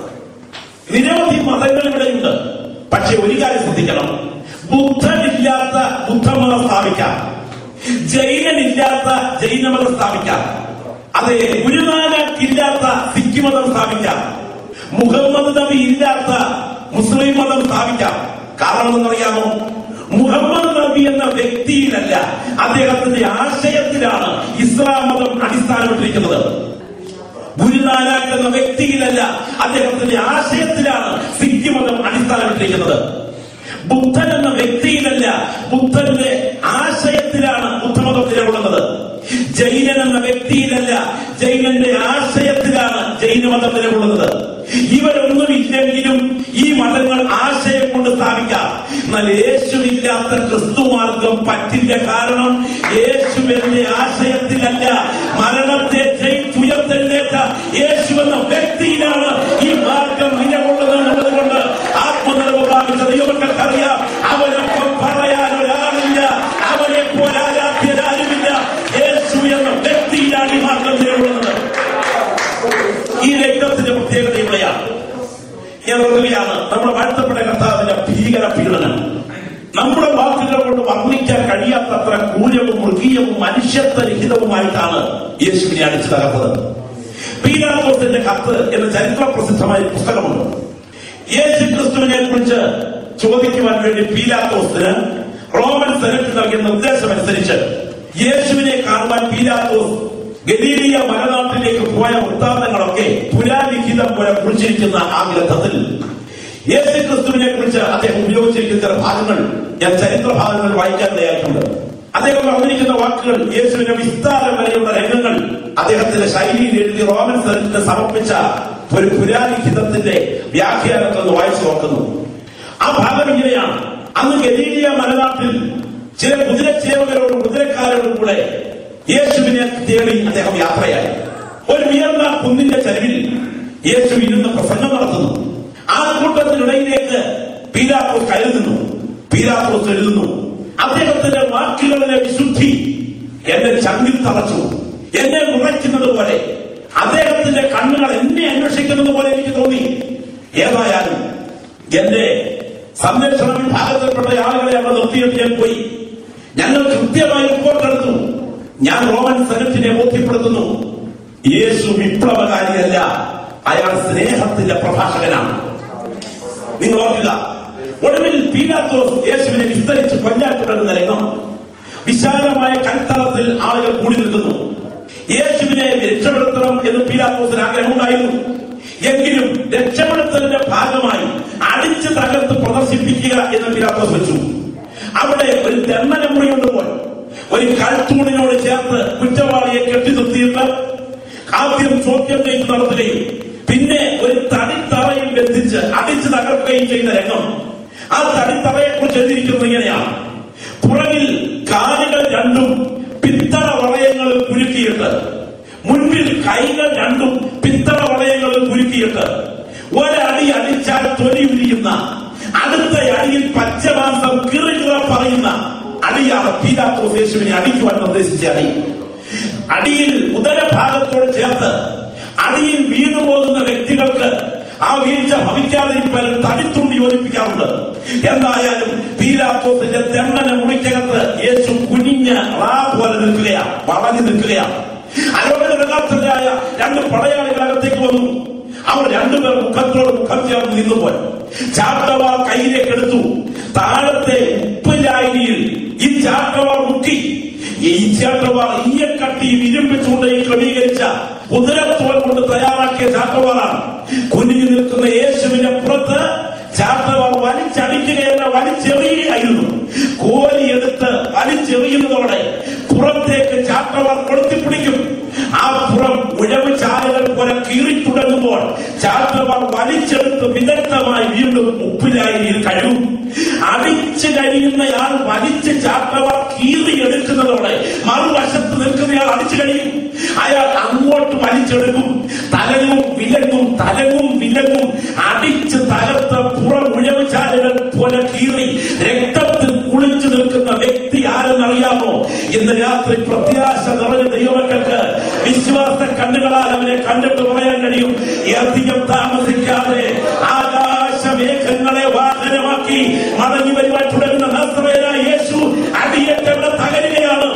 S1: നിരവധി മതങ്ങൾ ഇവിടെയുണ്ട് പക്ഷെ ഒരു കാര്യം ശ്രദ്ധിക്കണം ബുദ്ധനില്ലാത്ത ബുദ്ധമതം സ്ഥാപിക്കാം ജൈനനില്ലാത്ത ജൈനമതം സ്ഥാപിക്കാം അതെ ഗുരുനാനക് ഇല്ലാത്ത സിഖ് മതം സ്ഥാപിക്കാം മുഹമ്മദ് നബി ഇല്ലാത്ത മുസ്ലിം മതം സ്ഥാപിക്കാം കാരണം എന്നറിയാമോ മുഹമ്മദ് നബി എന്ന വ്യക്തിയിലല്ല അദ്ദേഹത്തിന്റെ ആശയത്തിലാണ് ഇസ്ലാം മതം അടിസ്ഥാനപ്പെട്ടിരിക്കുന്നത് ഗുരുനാനാക്ക് എന്ന വ്യക്തിയിലല്ല അദ്ദേഹത്തിന്റെ ആശയത്തിലാണ് സിഖ് മതം അടിസ്ഥാനപ്പെട്ടിരിക്കുന്നത് ബുദ്ധൻ എന്ന വ്യക്തിയിലല്ല ബുദ്ധന്റെ ആശയത്തിലാണ് ബുദ്ധമതം നിലകൊള്ളുന്നത് ജൈനൻ എന്ന വ്യക്തിയിലല്ല ജൈനന്റെ ആശയത്തിലാണ് ജൈനമതം നിലകൊള്ളുന്നത് ഇവരൊന്നും ഇല്ലെങ്കിലും ഈ മതങ്ങൾ ആശയം കൊണ്ട് സ്ഥാപിക്കാം എന്നാൽ യേശുവില്ലാത്ത ക്രിസ്തുമാർഗം പറ്റില്ല കാരണം യേശുവിന്റെ ആശയത്തിലല്ല മരണത്തെ ജയിച്ചുയർത്തെഴുന്നേറ്റ യേശു എന്ന വ്യക്തിയിലാണ് ഈ മാർഗം നിലകൊള്ളുന്നത് എന്നുള്ളതുകൊണ്ട് ആത്മനിർഭ പ്രാപിച്ച ദൈവങ്ങൾക്കറിയാം അവനൊപ്പം പറയാൻ ഒരാളില്ല അവനെ പോലെ ആരാധ്യരാരുമില്ല യേശു എന്ന വ്യക്തിയിലാണ് ഈ മാർഗം നിലകൊള്ളുന്നത് ഈ രക്തത്തിന്റെ പ്രത്യേകത ഇവിടെയാണ് ഞാൻ പറയുകയാണ് നമ്മുടെ വാഴ്ത്തപ്പെട്ട കർത്താവിന്റെ ഭീകര പീഡനം നമ്മുടെ വാക്കുകൾ കൊണ്ട് വർണ്ണിക്കാൻ കഴിയാത്തത്ര ക്രൂരവും മൃഗീയവും മനുഷ്യത്വരഹിതവുമായിട്ടാണ് യേശുവിനെ അടിച്ചു തകർത്തത് പീലാത്തോസിന്റെ കത്ത് എന്ന ചരിത്ര പ്രസിദ്ധമായ ഒരു പുസ്തകമുണ്ട് യേശു ക്രിസ്തുവിനെ കുറിച്ച് ചോദിക്കുവാൻ വേണ്ടി പീലാത്തോസിന് റോമൻ സെനറ്റ് നൽകിയ നിർദ്ദേശമനുസരിച്ച് യേശുവിനെ കാണുവാൻ പീലാത്തോസ് ഗലീലിയ മലനാട്ടിലേക്ക് പോയ വൃത്താന്തങ്ങളൊക്കെ പുരാലിഖിതം പോലെ കുറിച്ചിരിക്കുന്ന ആ ഗ്രന്ഥത്തിൽ യേശു ക്രിസ്തുവിനെ കുറിച്ച് അദ്ദേഹം ഉപയോഗിച്ചിരിക്കുന്ന ചില ഭാഗങ്ങൾ ഞാൻ ചരിത്ര ഭാഗങ്ങൾ വായിക്കാനിടയായിട്ടുണ്ട് അദ്ദേഹം പറഞ്ഞിരിക്കുന്ന വാക്കുകൾ യേശുവിന്റെ വിസ്താരം വരെയുള്ള രംഗങ്ങൾ അദ്ദേഹത്തിന്റെ ശൈലിയിൽ എഴുതി റോമൻ സെനറ്റിന് സമർപ്പിച്ച ഒരു പുരാലിഖിതത്തിന്റെ വ്യാഖ്യാനത്തിൽ നിന്ന് വായിച്ചു നോക്കുന്നു ആ ഭാഗം ഇങ്ങനെയാണ് അന്ന് ഗലീലിയ മലനാട്ടിൽ ചില കുതിരച്ചേവകരോടും കുതിരക്കാരോടും കൂടെ യേശുവിനെ തേടി അദ്ദേഹം യാത്രയായി ഒരു ഉയർന്ന കുന്നിന്റെ ചരിവിൽ യേശു ഇരുന്ന് പ്രസംഗം നടത്തുന്നു ആ കൂട്ടത്തിനിടയിലേക്ക് പീലാത്തോസ് കരുതുന്നു പീലാത്തോസ് എഴുതുന്നു അദ്ദേഹത്തിന്റെ വാക്കുകളിലെ വിശുദ്ധി എന്റെ ചങ്കിൽ തറച്ചു എന്നെ മുറയ്ക്കുന്നത് പോലെ അദ്ദേഹത്തിന്റെ കണ്ണുകൾ എന്നെ അന്വേഷിക്കുന്നത് പോലെ എനിക്ക് തോന്നി ഏതായാലും എന്റെ സംരക്ഷണ വിഭാഗത്തിൽപ്പെട്ട ആളുകളെ അവിടെ നിർത്തിയിട്ട് ഞാൻ പോയി ഞങ്ങൾ കൃത്യമായി റിപ്പോർട്ട് എടുത്തു ഞാൻ റോമൻ സെനറ്റിനെ ബോധ്യപ്പെടുത്തുന്നു യേശു വിപ്ലവകാരിയല്ല അയാൾ സ്നേഹത്തിന്റെ പ്രഭാഷകനാണ് നിങ്ങൾ ഓർക്കുക ഒടുവിൽ പീലാത്തോസ് യേശുവിനെ വിസ്തരിച്ച് കൊല്ലാൻ തുടങ്ങുന്ന രംഗം വിശാലമായ കൽത്തളത്തിൽ ആളുകൾ കൂടി നിൽക്കുന്നു യേശുവിനെ രക്ഷപ്പെടുത്തണം എന്ന് പീലാത്തോസിന് ആഗ്രഹമുണ്ടായിരുന്നു എങ്കിലും രക്ഷപ്പെടുത്തലിന്റെ ഭാഗമായി അടിച്ചു തകർത്ത് പ്രദർശിപ്പിക്കുക എന്ന് പീലാത്തോസ് വെച്ചു അവിടെ ഒരു ദണ്ണനമുറിയുണ്ട് പോൽ ഒരു കൽത്തൂണിനോട് ചേർത്ത് കുറ്റവാളിയെ കെട്ടി നിർത്തിയിട്ട് ആദ്യം ചോദ്യം ചെയ്ത് നടത്തുകയും പിന്നെ ഒരു തടിത്തറയിൽ ബന്ധിച്ച് അടിച്ചു തകർക്കുകയും ചെയ്യുന്ന രംഗം ആ തടിത്തറയെ കുറിച്ച് എഴുതിയിരിക്കുന്നത് ഇങ്ങനെയാണ് പുറകിൽ കാലുകൾ രണ്ടും പിത്തള വളയങ്ങളിൽ കുരുക്കിയിട്ട് മുൻപിൽ കൈകൾ രണ്ടും പിത്തള വളയങ്ങളിൽ കുരുക്കിയിട്ട് ഒരടി അടിച്ചാൽ തൊലി ഉരിയുന്ന അടുത്ത അടിയിൽ പച്ചമാംസം കിറുകിറ പറയുന്ന അടിയാണ് പീലാത്തോസ് യേശുവിനെ അടിക്കുവാൻ നിർദ്ദേശിച്ച അടി അടിയിൽ ഉദരഭാഗത്തോട് ചേർത്ത് അടിയിൽ വീണു പോകുന്ന വ്യക്തികൾക്ക് ആ വീഴ്ച ഭവിക്കാതിരിക്കാൻ തടിത്തുണ്ടി യോജിപ്പിക്കാറുണ്ട് എന്തായാലും പീലാത്തോസിന്റെ തെണ്ണന മുറിക്കകത്ത് യേശു കുനിഞ്ഞ റാ പോലെ നിൽക്കുകയാണ് വളഞ്ഞു നിൽക്കുകയാണ് അരോഗരായ രണ്ട് പടയാളികളകത്തേക്ക് വന്നു അവർ രണ്ടുപേർ മുഖത്തോട് മുഖം ചേർന്ന് നിന്നുപോയി ചാട്ടവാർ കയ്യിലേക്ക് എടുത്തു താഴത്തെ ഉപ്പുലായനിയിൽ ഈ ചാട്ടവാർ മുക്കി ഈ ചാട്ടവാർ ഈയക്കട്ടിയും ഇരുമ്പിച്ചുകൊണ്ടേയും ക്രമീകരിച്ച കുതിരത്തോൽ കൊണ്ട് തയ്യാറാക്കിയ ചാട്ടവാറാണ് കുനിഞ്ഞു നിൽക്കുന്ന യേശുവിന്റെ പുറത്ത് ചാട്ടവാർ വലിച്ചടിക്കുകയല്ല വലിച്ചെറിയുകയായിരുന്നു കോരിയെടുത്ത് വലിച്ചെറിയുന്നതോടെ പുറത്തേക്ക് ചാട്ടവാർ കൊളുത്തിപ്പിടിക്കും ആ പുറം ഉഴവ് ചാലുകൾ പോലെ കീറിത്തുടങ്ങുമ്പോൾ ചാട്ടവാർ വലിച്ചെടുത്ത് വിദഗ്ധമായി വീണ്ടും ഉപ്പിലായിരിയിൽ കഴിയും അടിച്ചു കഴിയുന്നയാൾ വലിച്ച് ചാട്ടവാർ കീറിയെടുക്കുന്നതോടെ മറുവശത്ത് നിൽക്കുന്നയാൾ അടിച്ചു കഴിയും അയാൾ അങ്ങോട്ട് വലിച്ചെടുക്കും തലങ്ങും വിലങ്ങും തലങ്ങും വിലങ്ങും അടിച്ച് തകർത്ത പുറം ഉഴവ് ചാലുകൾ പോലെ കീറി രക്തത്തിൽ കുളിച്ചു നിൽക്കുന്ന വ്യക്തി ആരെന്നറിയാമോ ഇന്ന് രാത്രി പ്രത്യാശ നിറഞ്ഞ ദൈവമക്കൾക്ക് വിശ്വാസ കണ്ണുകളാൽ അവനെ കണ്ടിട്ട് പറയാൻ കഴിയും അധികം താമസിക്കാതെ ആകാശമേഘങ്ങളെ വാഹനമാക്കി മടങ്ങി വരുവാൻ തുടങ്ങുന്ന നസ്രേനായ യേശു അടിയേറ്റവിടെ തകരുകയാണ്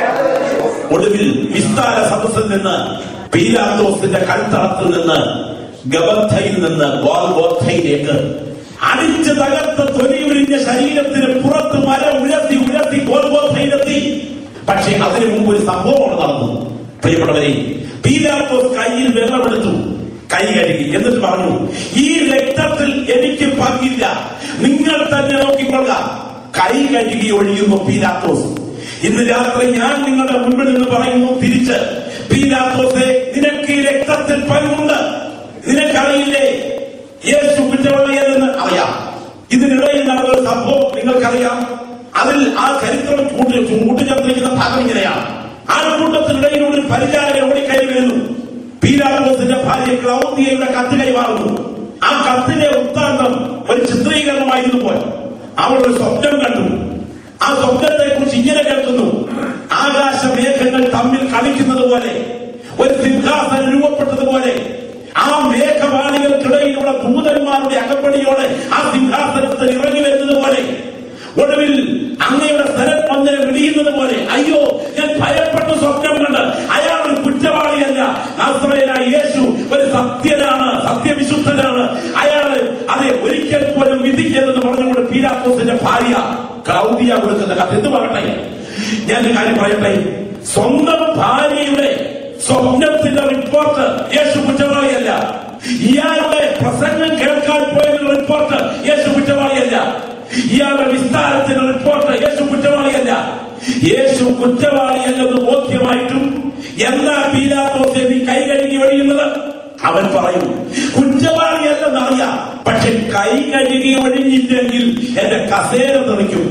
S1: ഒടുവിൽ വിസ്താര സദസ്സിൽ നിന്ന് പീലാത്തോസിന്റെ കൽത്തളത്തിൽ നിന്ന് ഗബന്ധയിൽ നിന്ന് ഗോൽഗോത്തയിലേക്ക് അടിച്ചു തകർത്ത് തൊലിയുരിഞ്ഞ ശരീരത്തിന് പുറത്ത് മല ഉയർത്തി ഉയർത്തി ഗോൽഗോത്തയിലെത്തി പക്ഷെ അതിനു മുമ്പ് ഒരു സംഭവമാണ് നടന്നു പ്രിയപ്പെട്ടവരെ പീലാത്തോസ് കയ്യിൽ വെള്ളമെടുത്തു കൈ കഴുകി എന്നിട്ട് പറഞ്ഞു ഈ രക്തത്തിൽ എനിക്ക് പങ്കില്ല നിങ്ങൾ തന്നെ നോക്കിക്കൊള്ളുക കൈ കഴുകി ഒഴിയുന്നു പീലാത്തോസ് ഇന്ന് രാത്രി ഞാൻ നിങ്ങളുടെ മുൻപിൽ നിന്ന് പറയുന്നു തിരിച്ച് പീലാത്തോസെ നിനക്ക് ഈ രക്തത്തിൽ പങ്കുണ്ട് നിനക്കറിയില്ലേ യേശു കുറ്റവാളിയെന്ന് അറിയാം ഇതിനിടയിൽ നടന്ന ഒരു സംഭവം നിങ്ങൾക്കറിയാം അതിൽ ആ ചരിത്രം കൂട്ടി കൂട്ടിച്ചേർത്തിരിക്കുന്ന ഭാഗം ഇങ്ങനെയാണ് ആ കൂട്ടത്തിനിടയിൽ ഒരു പരിചാരകൻ ഓടിക്കയറി വരുന്നു പീലാത്തോസിന്റെ ഭാര്യ ക്ലൗദിയയുടെ കത്ത് കൈമാറുന്നു ആ കത്തിന്റെ വൃത്താന്തം ഒരു ചിത്രീകരണമായിരുന്നു പോലെ അവൾ ഒരു സ്വപ്നം കണ്ടു ആ സ്വപ്നത്തെ കുറിച്ച് ഇങ്ങനെ കേൾക്കുന്നു ആകാശ മേഘങ്ങൾ തമ്മിൽ കളിക്കുന്നത് പോലെ ഒരു സിംഹാസനം രൂപപ്പെട്ടതുപോലെ ആ മേഘവാണികൾക്കിടയിലുള്ള ദൂതന്മാരുടെ അകപ്പടിയോടെ ആ സിംഹാസനത്തിൽ ഇറങ്ങി വരുന്നത് പോലെ ഒടുവിൽ അങ്ങയുടെ സ്ഥലം ഒന്നിനെ വിടിയുന്നത് പോലെ അയ്യോ ഞാൻ ഭയപ്പെട്ട സ്വപ്നം കണ്ട് അയാൾ ഒരു കുറ്റവാളിയല്ല നാസ്രയനായ യേശു ഒരു സത്യനാണ് സത്യവിശുദ്ധനാണ് അയാള് അതെ ഒരിക്കൽ പോലും വിധിക്കരുതെന്ന് പറഞ്ഞുകൊണ്ട് പീലാത്തോസിന്റെ ഭാര്യ ക്ലൗദിയ കൊടുക്കുന്ന കത്ത് എന്ത് പറയട്ടെ ഞാൻ ഒരു കാര്യം പറയട്ടെ സ്വന്തം ഭാര്യയുടെ സ്വപ്നത്തിന്റെ റിപ്പോർട്ട് യേശു കുറ്റവാളിയല്ല ഇയാളുടെ പ്രസംഗം കേൾക്കാൻ പോയതിന്റെ റിപ്പോർട്ട് യേശു കുറ്റവാളിയല്ല ഇയാളുടെ വിസ്താരത്തിന്റെ റിപ്പോർട്ട് യേശു കുറ്റവാളിയല്ല യേശു കുറ്റവാളിയല്ലെന്ന് ബോധ്യമായിട്ടും എന്താ പീലാത്തോസ് നീ കൈ കഴുകി ഒഴിയുന്നത് അവൻ പറയും കുറ്റവാളിയല്ലെന്ന് അറിയാം പക്ഷെ കൈ കഴുകി ഒഴിഞ്ഞില്ലെങ്കിൽ എന്റെ കസേര തെറിക്കും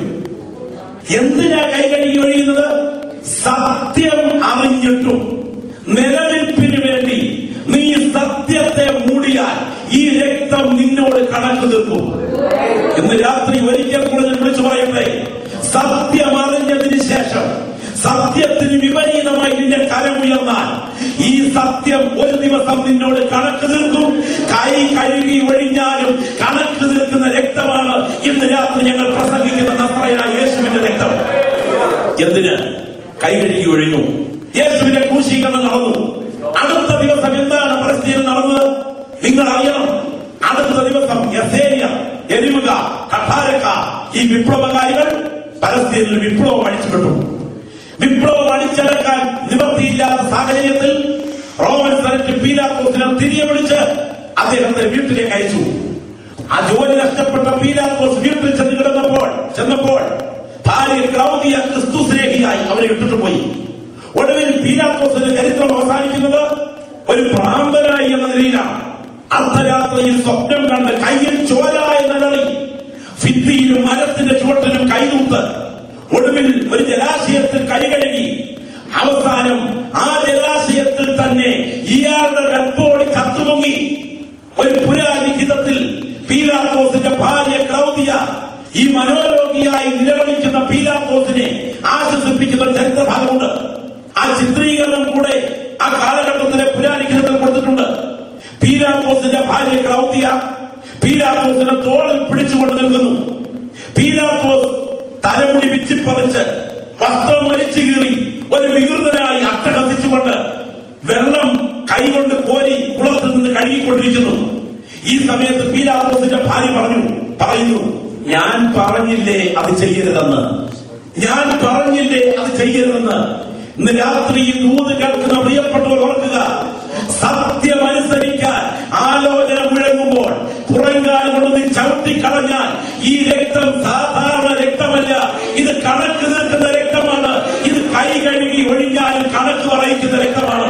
S1: എന്തിനാ കൈ കഴുകി ഒഴിയുന്നത് സത്യം അറിഞ്ഞിട്ടും നിലനിൽപ്പിന് വേണ്ടി നീ സത്യത്തെ മൂടിയാൽ ഈ രക്തം നിന്നോട് കണക്ക് തീർക്കും ഇന്ന് രാത്രി ഒരിക്കൽ കൂടെ ഞാൻ വിളിച്ചു പറയട്ടെ സത്യം അറിഞ്ഞതിന് ശേഷം സത്യത്തിന് വിപരീതമായി നിന്റെ കരമുയർന്നാൽ ഈ സത്യം ഒരു ദിവസം നിന്നോട് കണക്ക് തീർക്കും കൈ കഴുകി ഒഴിഞ്ഞാലും കണക്ക് തീർക്കുന്ന രക്തമാണ് ഇന്ന് രാത്രി ഞങ്ങൾ പ്രസംഗിക്കുന്ന നസ്രയനായ യേശുവിന്റെ രക്തം എന്തിന് കൈ കഴുകി ഒഴിഞ്ഞു യേശുവിന്റെ ക്രൂശീകരണം നടന്നു അടുത്ത ദിവസം എന്താണ് പരിസ്ഥിതി നടന്നത് നിങ്ങൾ അറിയണം അടുത്ത ദിവസം യസേനിയ എരിവുക കഠാരക്ക ഈ വിപ്ലവകാരികൾ പലസ്തീനിൽ വിപ്ലവം അഴിച്ചുവിട്ടു വിപ്ലവം അടിച്ചടക്കാൻ നിവൃത്തിയില്ലാത്ത സാഹചര്യത്തിൽ റോമൻ സെനറ്റ് പീലാത്തോസിനെ തിരികെ വിളിച്ച് അദ്ദേഹത്തെ വീട്ടിലേക്ക് അയച്ചു ആ ജോലി നഷ്ടപ്പെട്ട പീലാത്തോസ് വീട്ടിൽ ചെന്ന് കിടന്നപ്പോൾ ചെന്നപ്പോൾ ഭാര്യ ക്ലൗദിയ ക്രിസ്തു സ്നേഹിയായി അവരെ ഇട്ടിട്ട് പോയി ഒടുവിൽ പീലാത്തോസിന്റെ ചരിത്രം അവസാനിക്കുന്നത് ഒരു ഭ്രാന്തനായി എന്ന നിലയിലാണ് അർദ്ധരാത്രിയിൽ സ്വപ്നം കണ്ട് കയ്യിൽ ചോരായ നിലളി ഭിത്തിയിലും മരത്തിന്റെ ചുവട്ടിലും കൈതൂത്ത് ഒടുവിൽ ഒരു ജലാശയത്തിൽ കൈകഴുകി അവസാനം ആ ജലാശയത്തിൽ തന്നെ ഇയാളുടെ രപ്പോടി ചത്തുപൊങ്ങി ഒരു പുരാലിഖിതത്തിൽ പീലാത്തോസിന്റെ ഭാര്യ ക്ലൗദിയ ഈ മനോരോഗിയായി നിലവിളിക്കുന്ന പീലാത്തോസിനെ ആശ്വസിപ്പിക്കുന്ന ഒരു ചരിത്രഭാഗമുണ്ട് ആ ചിത്രീകരണം കൂടെ ആ കാലഘട്ടത്തിലെ പുരാലിഖിതത്തിൽ കൊടുത്തിട്ടുണ്ട് പീലാത്തോസിന്റെ ഭാര്യ ക്ലൗദിയ പീലാത്തോസിന്റെ തോളിൽ പിടിച്ചുകൊണ്ട് നിൽക്കുന്നു പീലാത്തോസ് തലമുടി വിച്ചിപ്പറിച്ച് വസ്ത്രം വലിച്ചു കീറി ഒരു വികൃതനായി അട്ടഹസിച്ചുകൊണ്ട് വെള്ളം കൈകൊണ്ട് കോരി കുളത്തിൽ നിന്ന് കഴുകിക്കൊണ്ടിരിക്കുന്നു ഈ സമയത്ത് പീലാത്തോസിന്റെ ഭാര്യ പറഞ്ഞു പറയുന്നു ഞാൻ പറഞ്ഞില്ലേ അത് ചെയ്യരുതെന്ന് ഞാൻ പറഞ്ഞില്ലേ അത് ചെയ്യരുതെന്ന് ഇന്ന് രാത്രി ഈ ദൂത് കേൾക്കുന്ന പ്രിയപ്പെട്ടവർ ഓർക്കുക സത്യം അനുസരിക്കാൻ ആലോചന മുഴങ്ങുമ്പോൾ പുറങ്കാലം കൊണ്ട് നീ ചവിട്ടിക്കളഞ്ഞാൽ ഈ രക്തം സാധാരണ രക്തമല്ല ഇത് കണക്ക് നിൽക്കുന്ന രക്തമാണ് ഇത് കൈ കഴുകി ഒഴിഞ്ഞാലും കണക്ക് പറയിക്കുന്ന രക്തമാണ്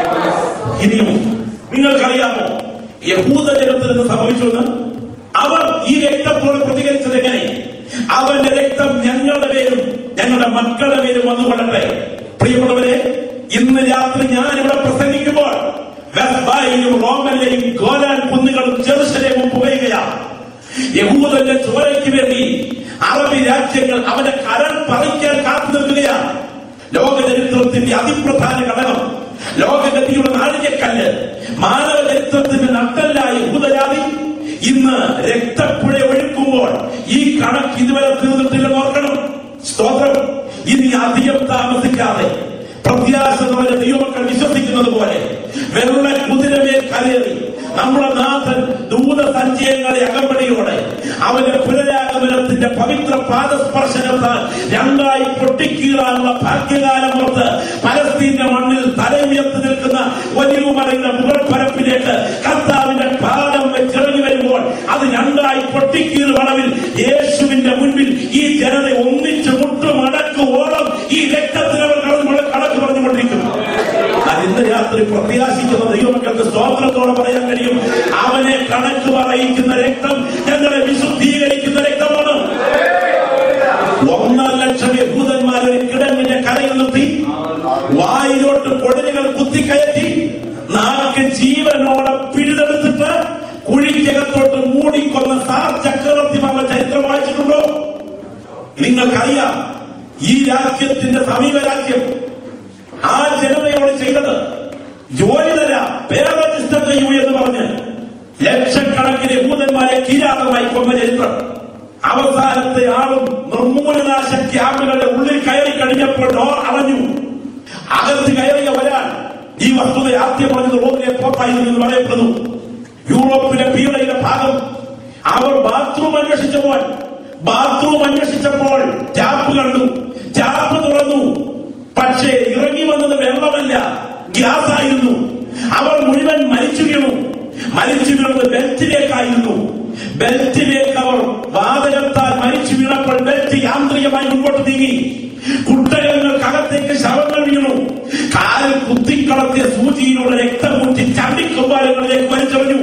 S1: ഇനിയും നിങ്ങൾക്കറിയാമോ യഹൂദ ജനത്തിൽ നിന്ന് സംഭവിച്ചുവെന്ന് അവർ ഈ രക്തത്തോട് പ്രതികരിച്ചത് എങ്ങനെ അവന്റെ രക്തം ഞങ്ങളുടെ പേരും ഞങ്ങളുടെ മക്കളുടെ പേരും വന്നുകൊള്ളട്ടെ പ്രിയപ്പെട്ടവരെ ഇന്ന് രാത്രി ഞാൻ ഇവിടെ പ്രസംഗിക്കുമ്പോൾ വെസ്ബായിലും റോമനിലെയും ഗോലാൻ കുന്നുകളും ചെറുശലേമും പുകയുകയാണ് യഹൂദന്റെ ചോരയ്ക്ക് വേണ്ടി അറബി രാജ്യങ്ങൾ അവന്റെ കരൾ പറിക്കാൻ കാത്തു നിൽക്കുകയാണ് ലോക ചരിത്രത്തിന്റെ അതിപ്രധാന ഘടകം ലോകഗതിയുടെ നാഴികക്കല്ല് മാനവ ചരിത്രത്തിന്റെ നട്ടല്ലായ യഹൂദജാതി ഇന്ന് രക്തപ്പുഴ ഒഴുക്കുമ്പോൾ ഈ കണക്ക് ഇതുവരെ തീർന്നിട്ടില്ലെന്ന് ഓർക്കണം സ്തോത്രം ഇനി അധികം താമസിക്കാതെ പ്രത്യാശതവരെ ദൈവമക്കൾ വിശ്വസിക്കുന്നത് പോലെ വെള്ള കുതിരമേൽ കരേറി നമ്മുടെ നാഥൻ ദൂതസഞ്ചയങ്ങളെ അകമ്പടിയോടെ അവന്റെ പുനരാഗമനത്തിന്റെ പവിത്ര പാദസ്പർശനത്താൽ രണ്ടായി പൊട്ടിക്കീറാനുള്ള ഭാഗ്യകാലമോർത്ത് പലസ്തീന്റെ മണ്ണിൽ തലയുയർത്തി നിൽക്കുന്ന വലിയമലയുടെ മുകൾ പരപ്പിലേക്ക് കർത്താവിന്റെ പാദം വെച്ചിറങ്ങി വരുമ്പോൾ അത് രണ്ടായി പൊട്ടിക്കീറ് വളവിൽ യേശുവിന്റെ മുൻപിൽ ഈ ജനത ഒന്നിച്ച് മുട്ടുമടക്ക് ഓളം ഈ രക്തത്തിനവർ കടന്നു കണക്ക് പറഞ്ഞുകൊണ്ടിരിക്കും അത് ഇന്ന് രാത്രി പ്രത്യാശിക്കുന്ന ദൈവമക്കൾക്ക് സ്തോത്രത്തോടെ പറയാൻ കഴിയും അവനെ കണക്ക് പറയിക്കുന്ന രക്തം ഞങ്ങളെ വിശുദ്ധീകരിക്കുന്ന രക്തമാണ് ഒന്നര ലക്ഷം യഹൂദന്മാരെ ഒരു കിടങ്ങിന്റെ കരയിൽ നിർത്തി വായിലോട്ട് കൊടലുകൾ കുത്തിക്കയറ്റി നാക്ക് ജീവനോടെ പിഴുതെടുത്തിട്ട് കുഴിക്കകത്തോട്ട് മൂടിക്കൊന്ന സാർ ചക്രവർത്തി പറഞ്ഞ ചരിത്രം വായിച്ചിട്ടുണ്ടോ നിങ്ങൾക്കറിയാം ഈ രാജ്യത്തിന്റെ സമീപ രാജ്യം ആ ജനതയോട് ചെയ്തത് ജോലി തരാം പേര് രജിസ്റ്റർ ചെയ്യൂ എന്ന് പറഞ്ഞ് ലക്ഷക്കണക്കിന് യഹൂദന്മാരെ കിരാതമായി കൊന്ന ചരിത്രം അവസാനത്തെ ആളും നിർമൂലനാശ ക്യാമ്പുകളുടെ ഉള്ളിൽ കയറി കഴിഞ്ഞപ്പോൾ ഡോർ അടഞ്ഞു അകത്ത് കയറിയ ഒരാൾ ഈ വസ്തുത ആദ്യം പറഞ്ഞത് റോമിലെ പോപ്പായിരുന്നു എന്ന് പറയപ്പെടുന്നു യൂറോപ്പിലെ പീളയുടെ ഭാഗം അവർ ബാത്റൂം അന്വേഷിച്ചപ്പോൾ ബാത്റൂം അന്വേഷിച്ചപ്പോൾ ടാപ്പ് കണ്ടു ചാപ്പ് തുറന്നു പക്ഷേ ഇറങ്ങി വന്നത് വെള്ളമല്ല ഗ്യാസ് ആയിരുന്നു അവർ മുഴുവൻ മരിച്ചു വീണു മരിച്ചു വീണത് ബെൽറ്റിലേക്കായിരുന്നു ബെൽറ്റിലേക്ക് അവർ വാതകത്താൽ മരിച്ചു വീണപ്പോൾ ബെൽറ്റ് യാന്ത്രികമായി മുൻപോട്ട് നീങ്ങി കുട്ടകങ്ങൾക്കകത്തേക്ക് ശവങ്ങൾ വീണു കാലിൽ കുത്തിക്കളത്തിയ സൂചിയിലൂടെ രക്തം മുറ്റി ചണ്ടിക്കൊമ്പാലങ്ങളിലേക്ക് വലിച്ചെറിഞ്ഞു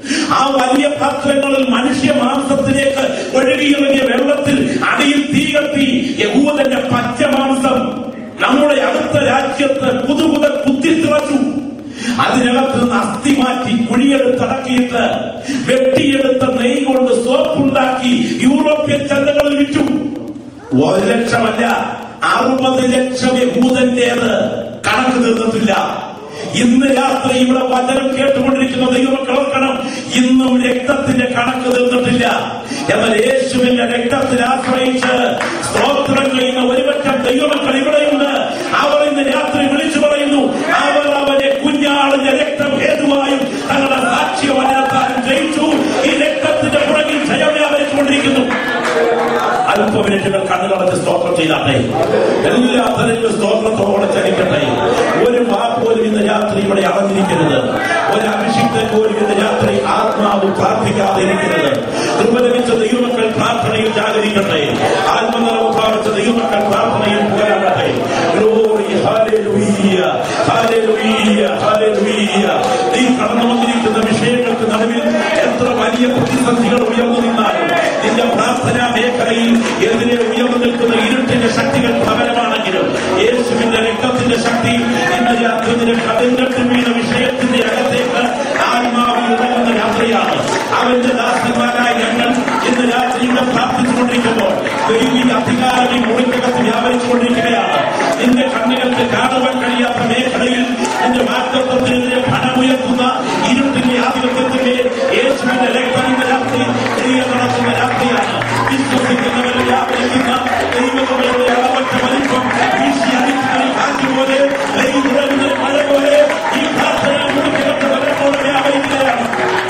S1: ആ വലിയ പാത്രങ്ങളിൽ മനുഷ്യ മാംസത്തിലേക്ക് ഒഴുകിയിറങ്ങിയ വെള്ളത്തിൽ അടിയിൽ തീ കത്തി യഹൂദന്റെ പച്ച മാംസം നമ്മുടെ അടുത്ത രാജ്യത്ത് പുതുപുത കുത്തിത്തിറച്ചു അതിനകത്ത് നിന്ന് അസ്ഥി മാറ്റി കുഴിയെടുത്തടക്കിയിട്ട് വെട്ടിയെടുത്ത നെയ് കൊണ്ട് സോപ്പുണ്ടാക്കി യൂറോപ്യൻ ചന്തകളിൽ വിറ്റു ഒരു ലക്ഷമല്ല അറുപത് ലക്ഷം യഹൂദന്റേത് കണക്ക് തീർന്നിട്ടില്ല ഇന്ന് രാത്രി ഇവിടെ വചനം കേട്ടുകൊണ്ടിരിക്കുന്ന ദൈവമക്കൾ ഓർക്കണം ഇന്നും രക്തത്തിന്റെ കണക്ക് തീർന്നിട്ടില്ല എന്നാൽ യേശുവിന്റെ രക്തത്തിൽ ആശ്രയിച്ച് സ്തോത്രം ചെയ്യുന്ന ഒരുപറ്റം ദൈവമക്കൾ ഇവിടെയുണ്ട് അവർ ഇന്ന് രാത്രി വിളിച്ചു പറയുന്നു അവർ അവരെ കുഞ്ഞാളിന്റെ രക്തം ഹേതുവായും തങ്ങളുടെ സാക്ഷ്യം വചനത്താലും ജയിച്ചു ഈ രക്തത്തിന്റെ പുറകിൽ ജയം വ്യാപരിച്ചുകൊണ്ടിരിക്കുന്നു അല്പമിനിറ്റുകൾ കണ്ണുകളച്ച് സ്തോത്രം ചെയ്താട്ടെ എല്ലാ തരത്തിലും സ്തോത്രത്തോടെ ചലിക്കട്ടെ ഒരു വാക്കുപോലും ഇന്ന് രാത്രി ഇവിടെ അളഞ്ഞിരിക്കരുത് ഒരു അഭിഷിക്തൻ പോലും ഇന്ന് രാത്രി ആത്മാവ് പ്രാർത്ഥിക്കാതെ ഇരിക്കരുത് കൃപ ലഭിച്ച ദൈവമക്കൾ പ്രാർത്ഥനയിൽ ജാഗരിക്കട്ടെ ആത്മനിറവ് പ്രാപിച്ച ദൈവമക്കൾ പ്രാർത്ഥനയിൽ പുകരാകട്ടെ ഗ്ലോറി ഹാലേലൂയ്യ ഹാലേലൂയ്യ ഹാലേലൂയ്യ നീ കടന്നു വന്നിരിക്കുന്ന വിഷയങ്ങൾക്ക് നടുവിൽ എത്ര വലിയ പ്രതിസന്ധികൾ ഉയർന്നു നിന്നാലും നിന്റെ പ്രാർത്ഥനാ മേഖലയിൽ എതിരെ ഉയർന്നു നിൽക്കുന്ന ഇരുട്ടിന്റെ ശക്തികൾ പ്രബലമാണെങ്കിലും യേശുവിന്റെ രക്തത്തിന്റെ ശക്തി ഇന്ന് രാത്രി നിന്റെ കടങ്കട്ട് വീണ വിഷയത്തിന്റെ അകത്തേക്ക് ആത്മാവിൽ ഇറങ്ങുന്ന രാത്രിയാണ് അവന്റെ ദാസന്മാരായ ഞങ്ങൾ ഇന്ന് രാത്രി ഇവിടെ പ്രാർത്ഥിച്ചുകൊണ്ടിരിക്കുമ്പോൾ ദൈവിക അധികാരം ഈ മുറിക്കകത്ത് വ്യാപരിച്ചുകൊണ്ടിരിക്കുകയാണ് നിന്റെ കണ്ണുകൾക്ക് കാണുവാൻ കഴിയാത്ത മേഖലയിൽ നിന്റെ വാക്തത്വത്തിനെതിരെ പണമുയർത്തുന്ന ഇരുട്ടിന്റെ ആധിപത്യത്തിന്റെ യേശുവിന്റെ രക്തം ഇന്ന് രാത്രി ക്രിയ നടത്തുന്ന രാത്രിയാണ് വിശ്വസിക്കുന്നവരെ വ്യാപരിക്കുന്ന ദൈവങ്ങളുടെ അളവറ്റ വലിപ്പം വീശി അടിക്കുന്ന ഈ കാറ്റ് പോലെ കൈ തുറന്ന മഴ പോലെ ഈ പ്രാർത്ഥന മുറിക്കകത്ത് വരപ്പോൾ വ്യാപരിക്കുകയാണ്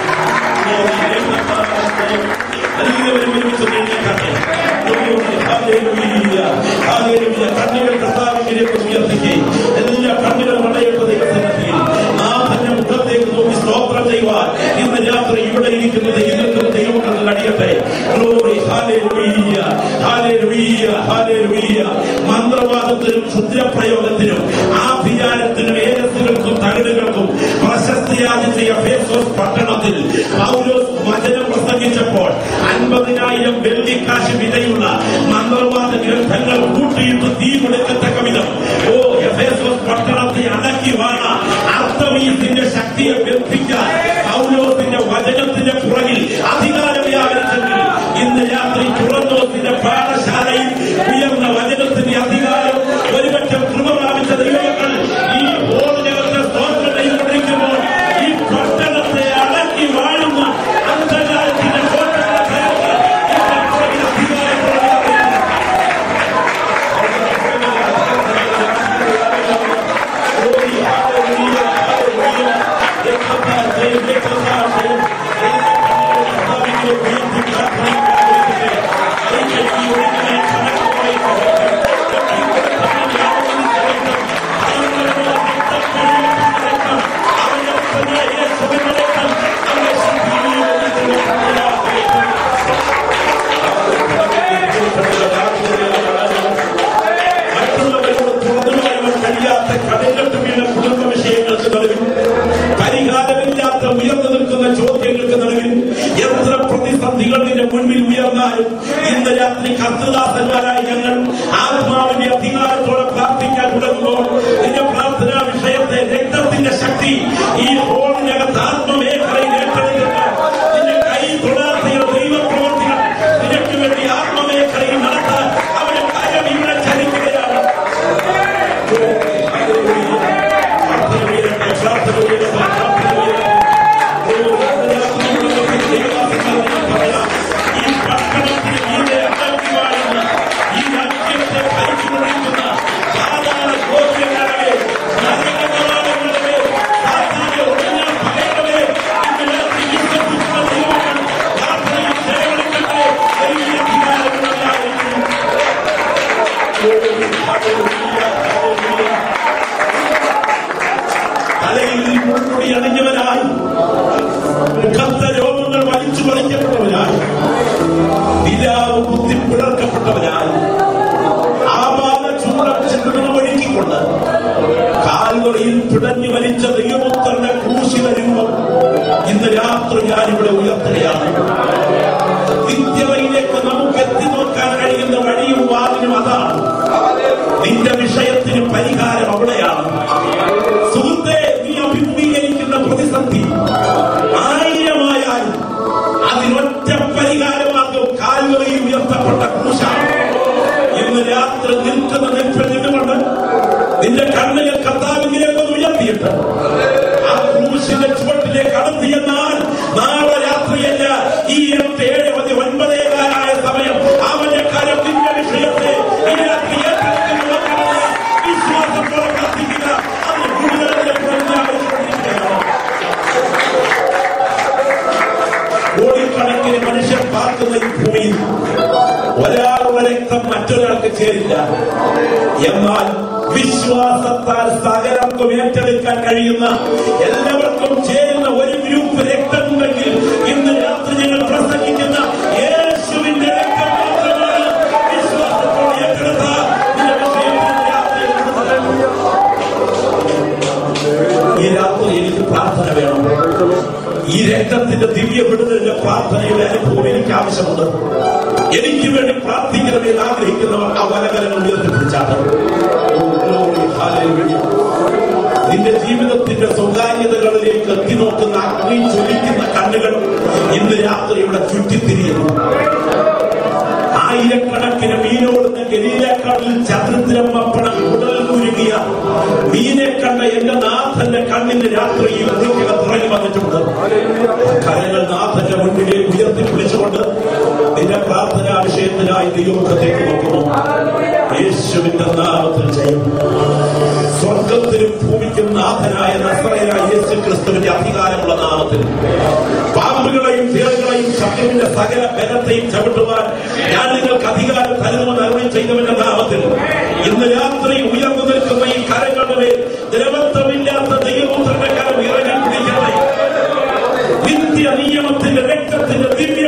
S1: എല്ലാവരും ഒരുമിച്ച് എഴുന്നേൽക്കട്ടെ. Hallelujah, hallelujah. കണ്ണുകൾ കർത്താവിലേക്ക് ഉയർത്തിക്കേ എല്ലാ കണ്ണുകളും അടയപ്പെട്ട ദൈവസന്നിധിയിൽ നാഥന്റെ മുഖത്തേക്ക് നോക്കി സ്തോത്രം ചെയ്യുവാൻ ഇന്ന് രാത്രി ഇവിടെ ഇരിക്കുന്ന ദൈവത്തിൽ ദൈവങ്ങളിൽ അടിയട്ടെ ഗ്ലോറി ഹാലേലൂയ ഹാലേലൂയ ഹാലേലൂയ മന്ത്രവാദത്തിനും ക്ഷുദ്രപ്രയോഗത്തിനും ആഭിചാരത്തിനും ഏകത്തുകൾക്കും തകടുകൾക്കും പ്രശസ്തിയാർജിച്ച എഫേസോസ് പട്ടണത്തിൽ പൗലോസ് വചനം പ്രസംഗിച്ചപ്പോൾ അൻപതിനായിരം വെള്ളിക്കാശ് വിലയുള്ള മന്ത്രവാദ ഗ്രന്ഥങ്ങൾ കൂട്ടിയിട്ട് തീ കൊടുക്കത്തക്ക വിധം ഓ എഫേസോസ് പട്ടണത്തെ അടക്കി വാണ അർത്ഥമീയത്തിന്റെ ശക്തിയെ ബന്ധിക്കാൻ പൗലോസിന്റെ വചനത്തിന്റെ പുറകിൽ അധികാരം വ്യാപരിച്ചെങ്കിൽ ഇന്ന് രാത്രി തുറന്നോസിന്റെ പാഠശാലയിൽ ഉയർന്ന വചനത്തിന്റെ അധികാരം ഒരുപറ്റം കൃപ പ്രാപിച്ച ദൈവങ്ങൾ ഈ ഓർജകത്തെ സ്തോത്രം ചെയ്തുകൊണ്ടിരിക്കുമ്പോൾ ഈ പട്ടണത്തെ അടക്കി വാഴുന്ന അന്ധകാരത്തിന്റെ കോട്ടകളെ കയറി ഇതിന്റെ പുറകിൽ അധികാരം വ്യാപരിക്കുന്നു. മറ്റുള്ളവരോട് തുറന്നു പറയുവാൻ കഴിയാത്ത കടലിട്ട് വീണ കുടുംബ വിഷയങ്ങൾക്ക് നടുവിൽ പരിഹാരമില്ലാത്ത ഉയർന്നു നിൽക്കുന്ന ചോദ്യങ്ങൾക്ക് നടുവിൽ എത്ര പ്രതിസന്ധികൾ നിന്റെ മുൻപിൽ ഉയർന്നാലും ഇന്ന് രാത്രി കർത്തദാസന്മാരായ ഞങ്ങൾ ആത്മാവിന്റെ അധികാരത്തോടെ പ്രാർത്ഥിക്കാൻ തുടങ്ങുമ്പോൾ നിന്റെ പ്രാർത്ഥനാ വിഷയത്തെ രക്തത്തിന്റെ ശക്തി ഈ ഹോളിനകത്ത് ആത്മമേഖലയിൽ ഏറ്റെടുത്തിട്ട് നിന്റെ കൈ തൊടാത്ത ദൈവപ്രവർത്തികൾ നിനക്ക് വേണ്ടി ആത്മമേഖലയിൽ നടത്താൻ അവന്റെ കാര്യം ഇവിടെ ചലിക്കുകയാണ് ഈ കുത്തി പിളർക്കപ്പെട്ടവനായി ആപാല ചൂടം ചെണ്ടുകളും ഒഴുക്കിക്കൊണ്ട് കാൽവറിയിൽ പിടഞ്ഞു മരിച്ച ദൈവപുത്രന്റെ ക്രൂശിത രൂപം ഇന്ന് രാത്രി ഞാനിവിടെ ഉയർത്തുകയാണ് നിത്യതയിലേക്ക് നമുക്ക് എത്തി നോക്കാൻ കഴിയുന്ന വഴിയും വാതിലും അതാണ് നിന്റെ വിഷയത്തിന് പരിഹാരം അവിടെയാണ് സുഹൃത്തെ നീ അഭിമുഖീകരിക്കുന്ന പ്രതിസന്ധി ആയിരമായാലും അതിനൊറ്റ പരിഹാരമാകും കാൽവറിയിൽ ഉയർത്തപ്പെട്ട ക്രൂശാണ് ഇന്ന് രാത്രി നിൽക്കുന്ന നെൽപ്പിൽ നിന്നുകൊണ്ട് നിന്റെ കണ്ണുകൾ കർത്താവിലേക്ക് ഒന്ന് ഉയർത്തിയിട്ട് ആ ക്രൂശിന്റെ ചുവട്ടിലേക്ക് കടന്നു എന്നാൽ നാളെ രാത്രിയല്ല ഈ എട്ട് ഏഴ് മതി ഒൻപതേകാലായ സമയം അവന്റെ കരം നിന്റെ വിഷയത്തെ ഈ രാത്രി ഏറ്റെടുക്കുന്ന നോക്കണമെന്ന് വിശ്വാസത്തോടെ പ്രാർത്ഥിക്കുക അത് കൂടുതൽ പ്രഖ്യാപിച്ചുകൊണ്ടിരിക്കുകയാണ് കോടിക്കണക്കിന് മനുഷ്യർ പാർക്കുന്ന ഈ ഭൂമിയിൽ ഒരാളുടെ രക്തം മറ്റൊരാൾക്ക് ചേരില്ല എന്നാൽ വിശ്വാസത്താൽ സകലർക്കും ഏറ്റെടുക്കാൻ കഴിയുന്ന എല്ലാവർക്കും ചേരുന്ന ഒരു ഗ്രൂപ്പ് രക്തമുണ്ടെങ്കിൽ ഇന്ന് രാത്രി ഞങ്ങൾ പ്രസംഗിക്കുന്ന യേശുവിന്റെ രക്തം മാത്രമാണ് വിശ്വാസത്തോടെ ഏറ്റെടുത്താൽ നിന്റെ വിഷയത്തിൽ രാത്രി ഈ രാത്രി എനിക്ക് പ്രാർത്ഥന വേണം ഈ രക്തത്തിന്റെ ദിവ്യ വിടുതലിന്റെ പ്രാർത്ഥനയുടെ അനുഭവം എനിക്ക് ആവശ്യമുണ്ട് എനിക്ക് വേണ്ടി പ്രാർത്ഥിക്കണമെന്ന് ആഗ്രഹിക്കുന്നവർ ആ വലകലങ്ങൾ ഉയർത്തിപ്പിടിച്ചാണ് നിന്റെ ജീവിതത്തിന്റെ സ്വകാര്യതകളിലേക്ക് എത്തി നോക്കുന്ന അഗ്നി ജ്വലിക്കുന്ന കണ്ണുകൾ ഇന്ന് രാത്രി ഇവിടെ ചുറ്റിത്തിരിയുന്നു ആയിരക്കണക്കിന് മീനോടുന്ന ഗലീലക്കടലിൽ ചതുരത്തിരം പപ്പണം ഉടൽ കുരുങ്ങിയ മീനെ കണ്ട എന്റെ നാഥന്റെ കണ്ണിന്റെ രാത്രിയിൽ അതിക്കകത്ത് ഇറങ്ങി വന്നിട്ടുണ്ട് കരങ്ങൾ നാഥന്റെ മുന്നിലേക്ക് ഉയർത്തി പിടിച്ചുകൊണ്ട് നിന്റെ പ്രാർത്ഥനാ വിഷയത്തിനായി ദൈവമുഖത്തേക്ക് നോക്കുന്നു യേശുവിന്റെ നാമത്തിൽ ചെയ്യും സ്വർഗത്തിലും ഭൂമിക്കും നാഥനായ നസ്രയായ യേശു ക്രിസ്തുവിന്റെ അധികാരമുള്ള നാമത്തിൽ പാമ്പുകളെയും തേളുകളെയും ശത്രുവിന്റെ സകല ബലത്തെയും ചവിട്ടുവാൻ ഞാൻ നിങ്ങൾക്ക് അധികാരം തരുമെന്ന് അറിവ് ചെയ്തവന്റെ നാമത്തിൽ ഇന്ന് രാത്രി ഉയർന്നു നിൽക്കുന്ന ഈ കരങ്ങളുടെ മേൽ ദ്രവത്വമില്ലാത്ത ദൈവപുത്രന്റെ കരം ഇറങ്ങി പിടിക്കട്ടെ നിത്യ നിയമത്തിന്റെ രക്തത്തിന്റെ ദിവ്യ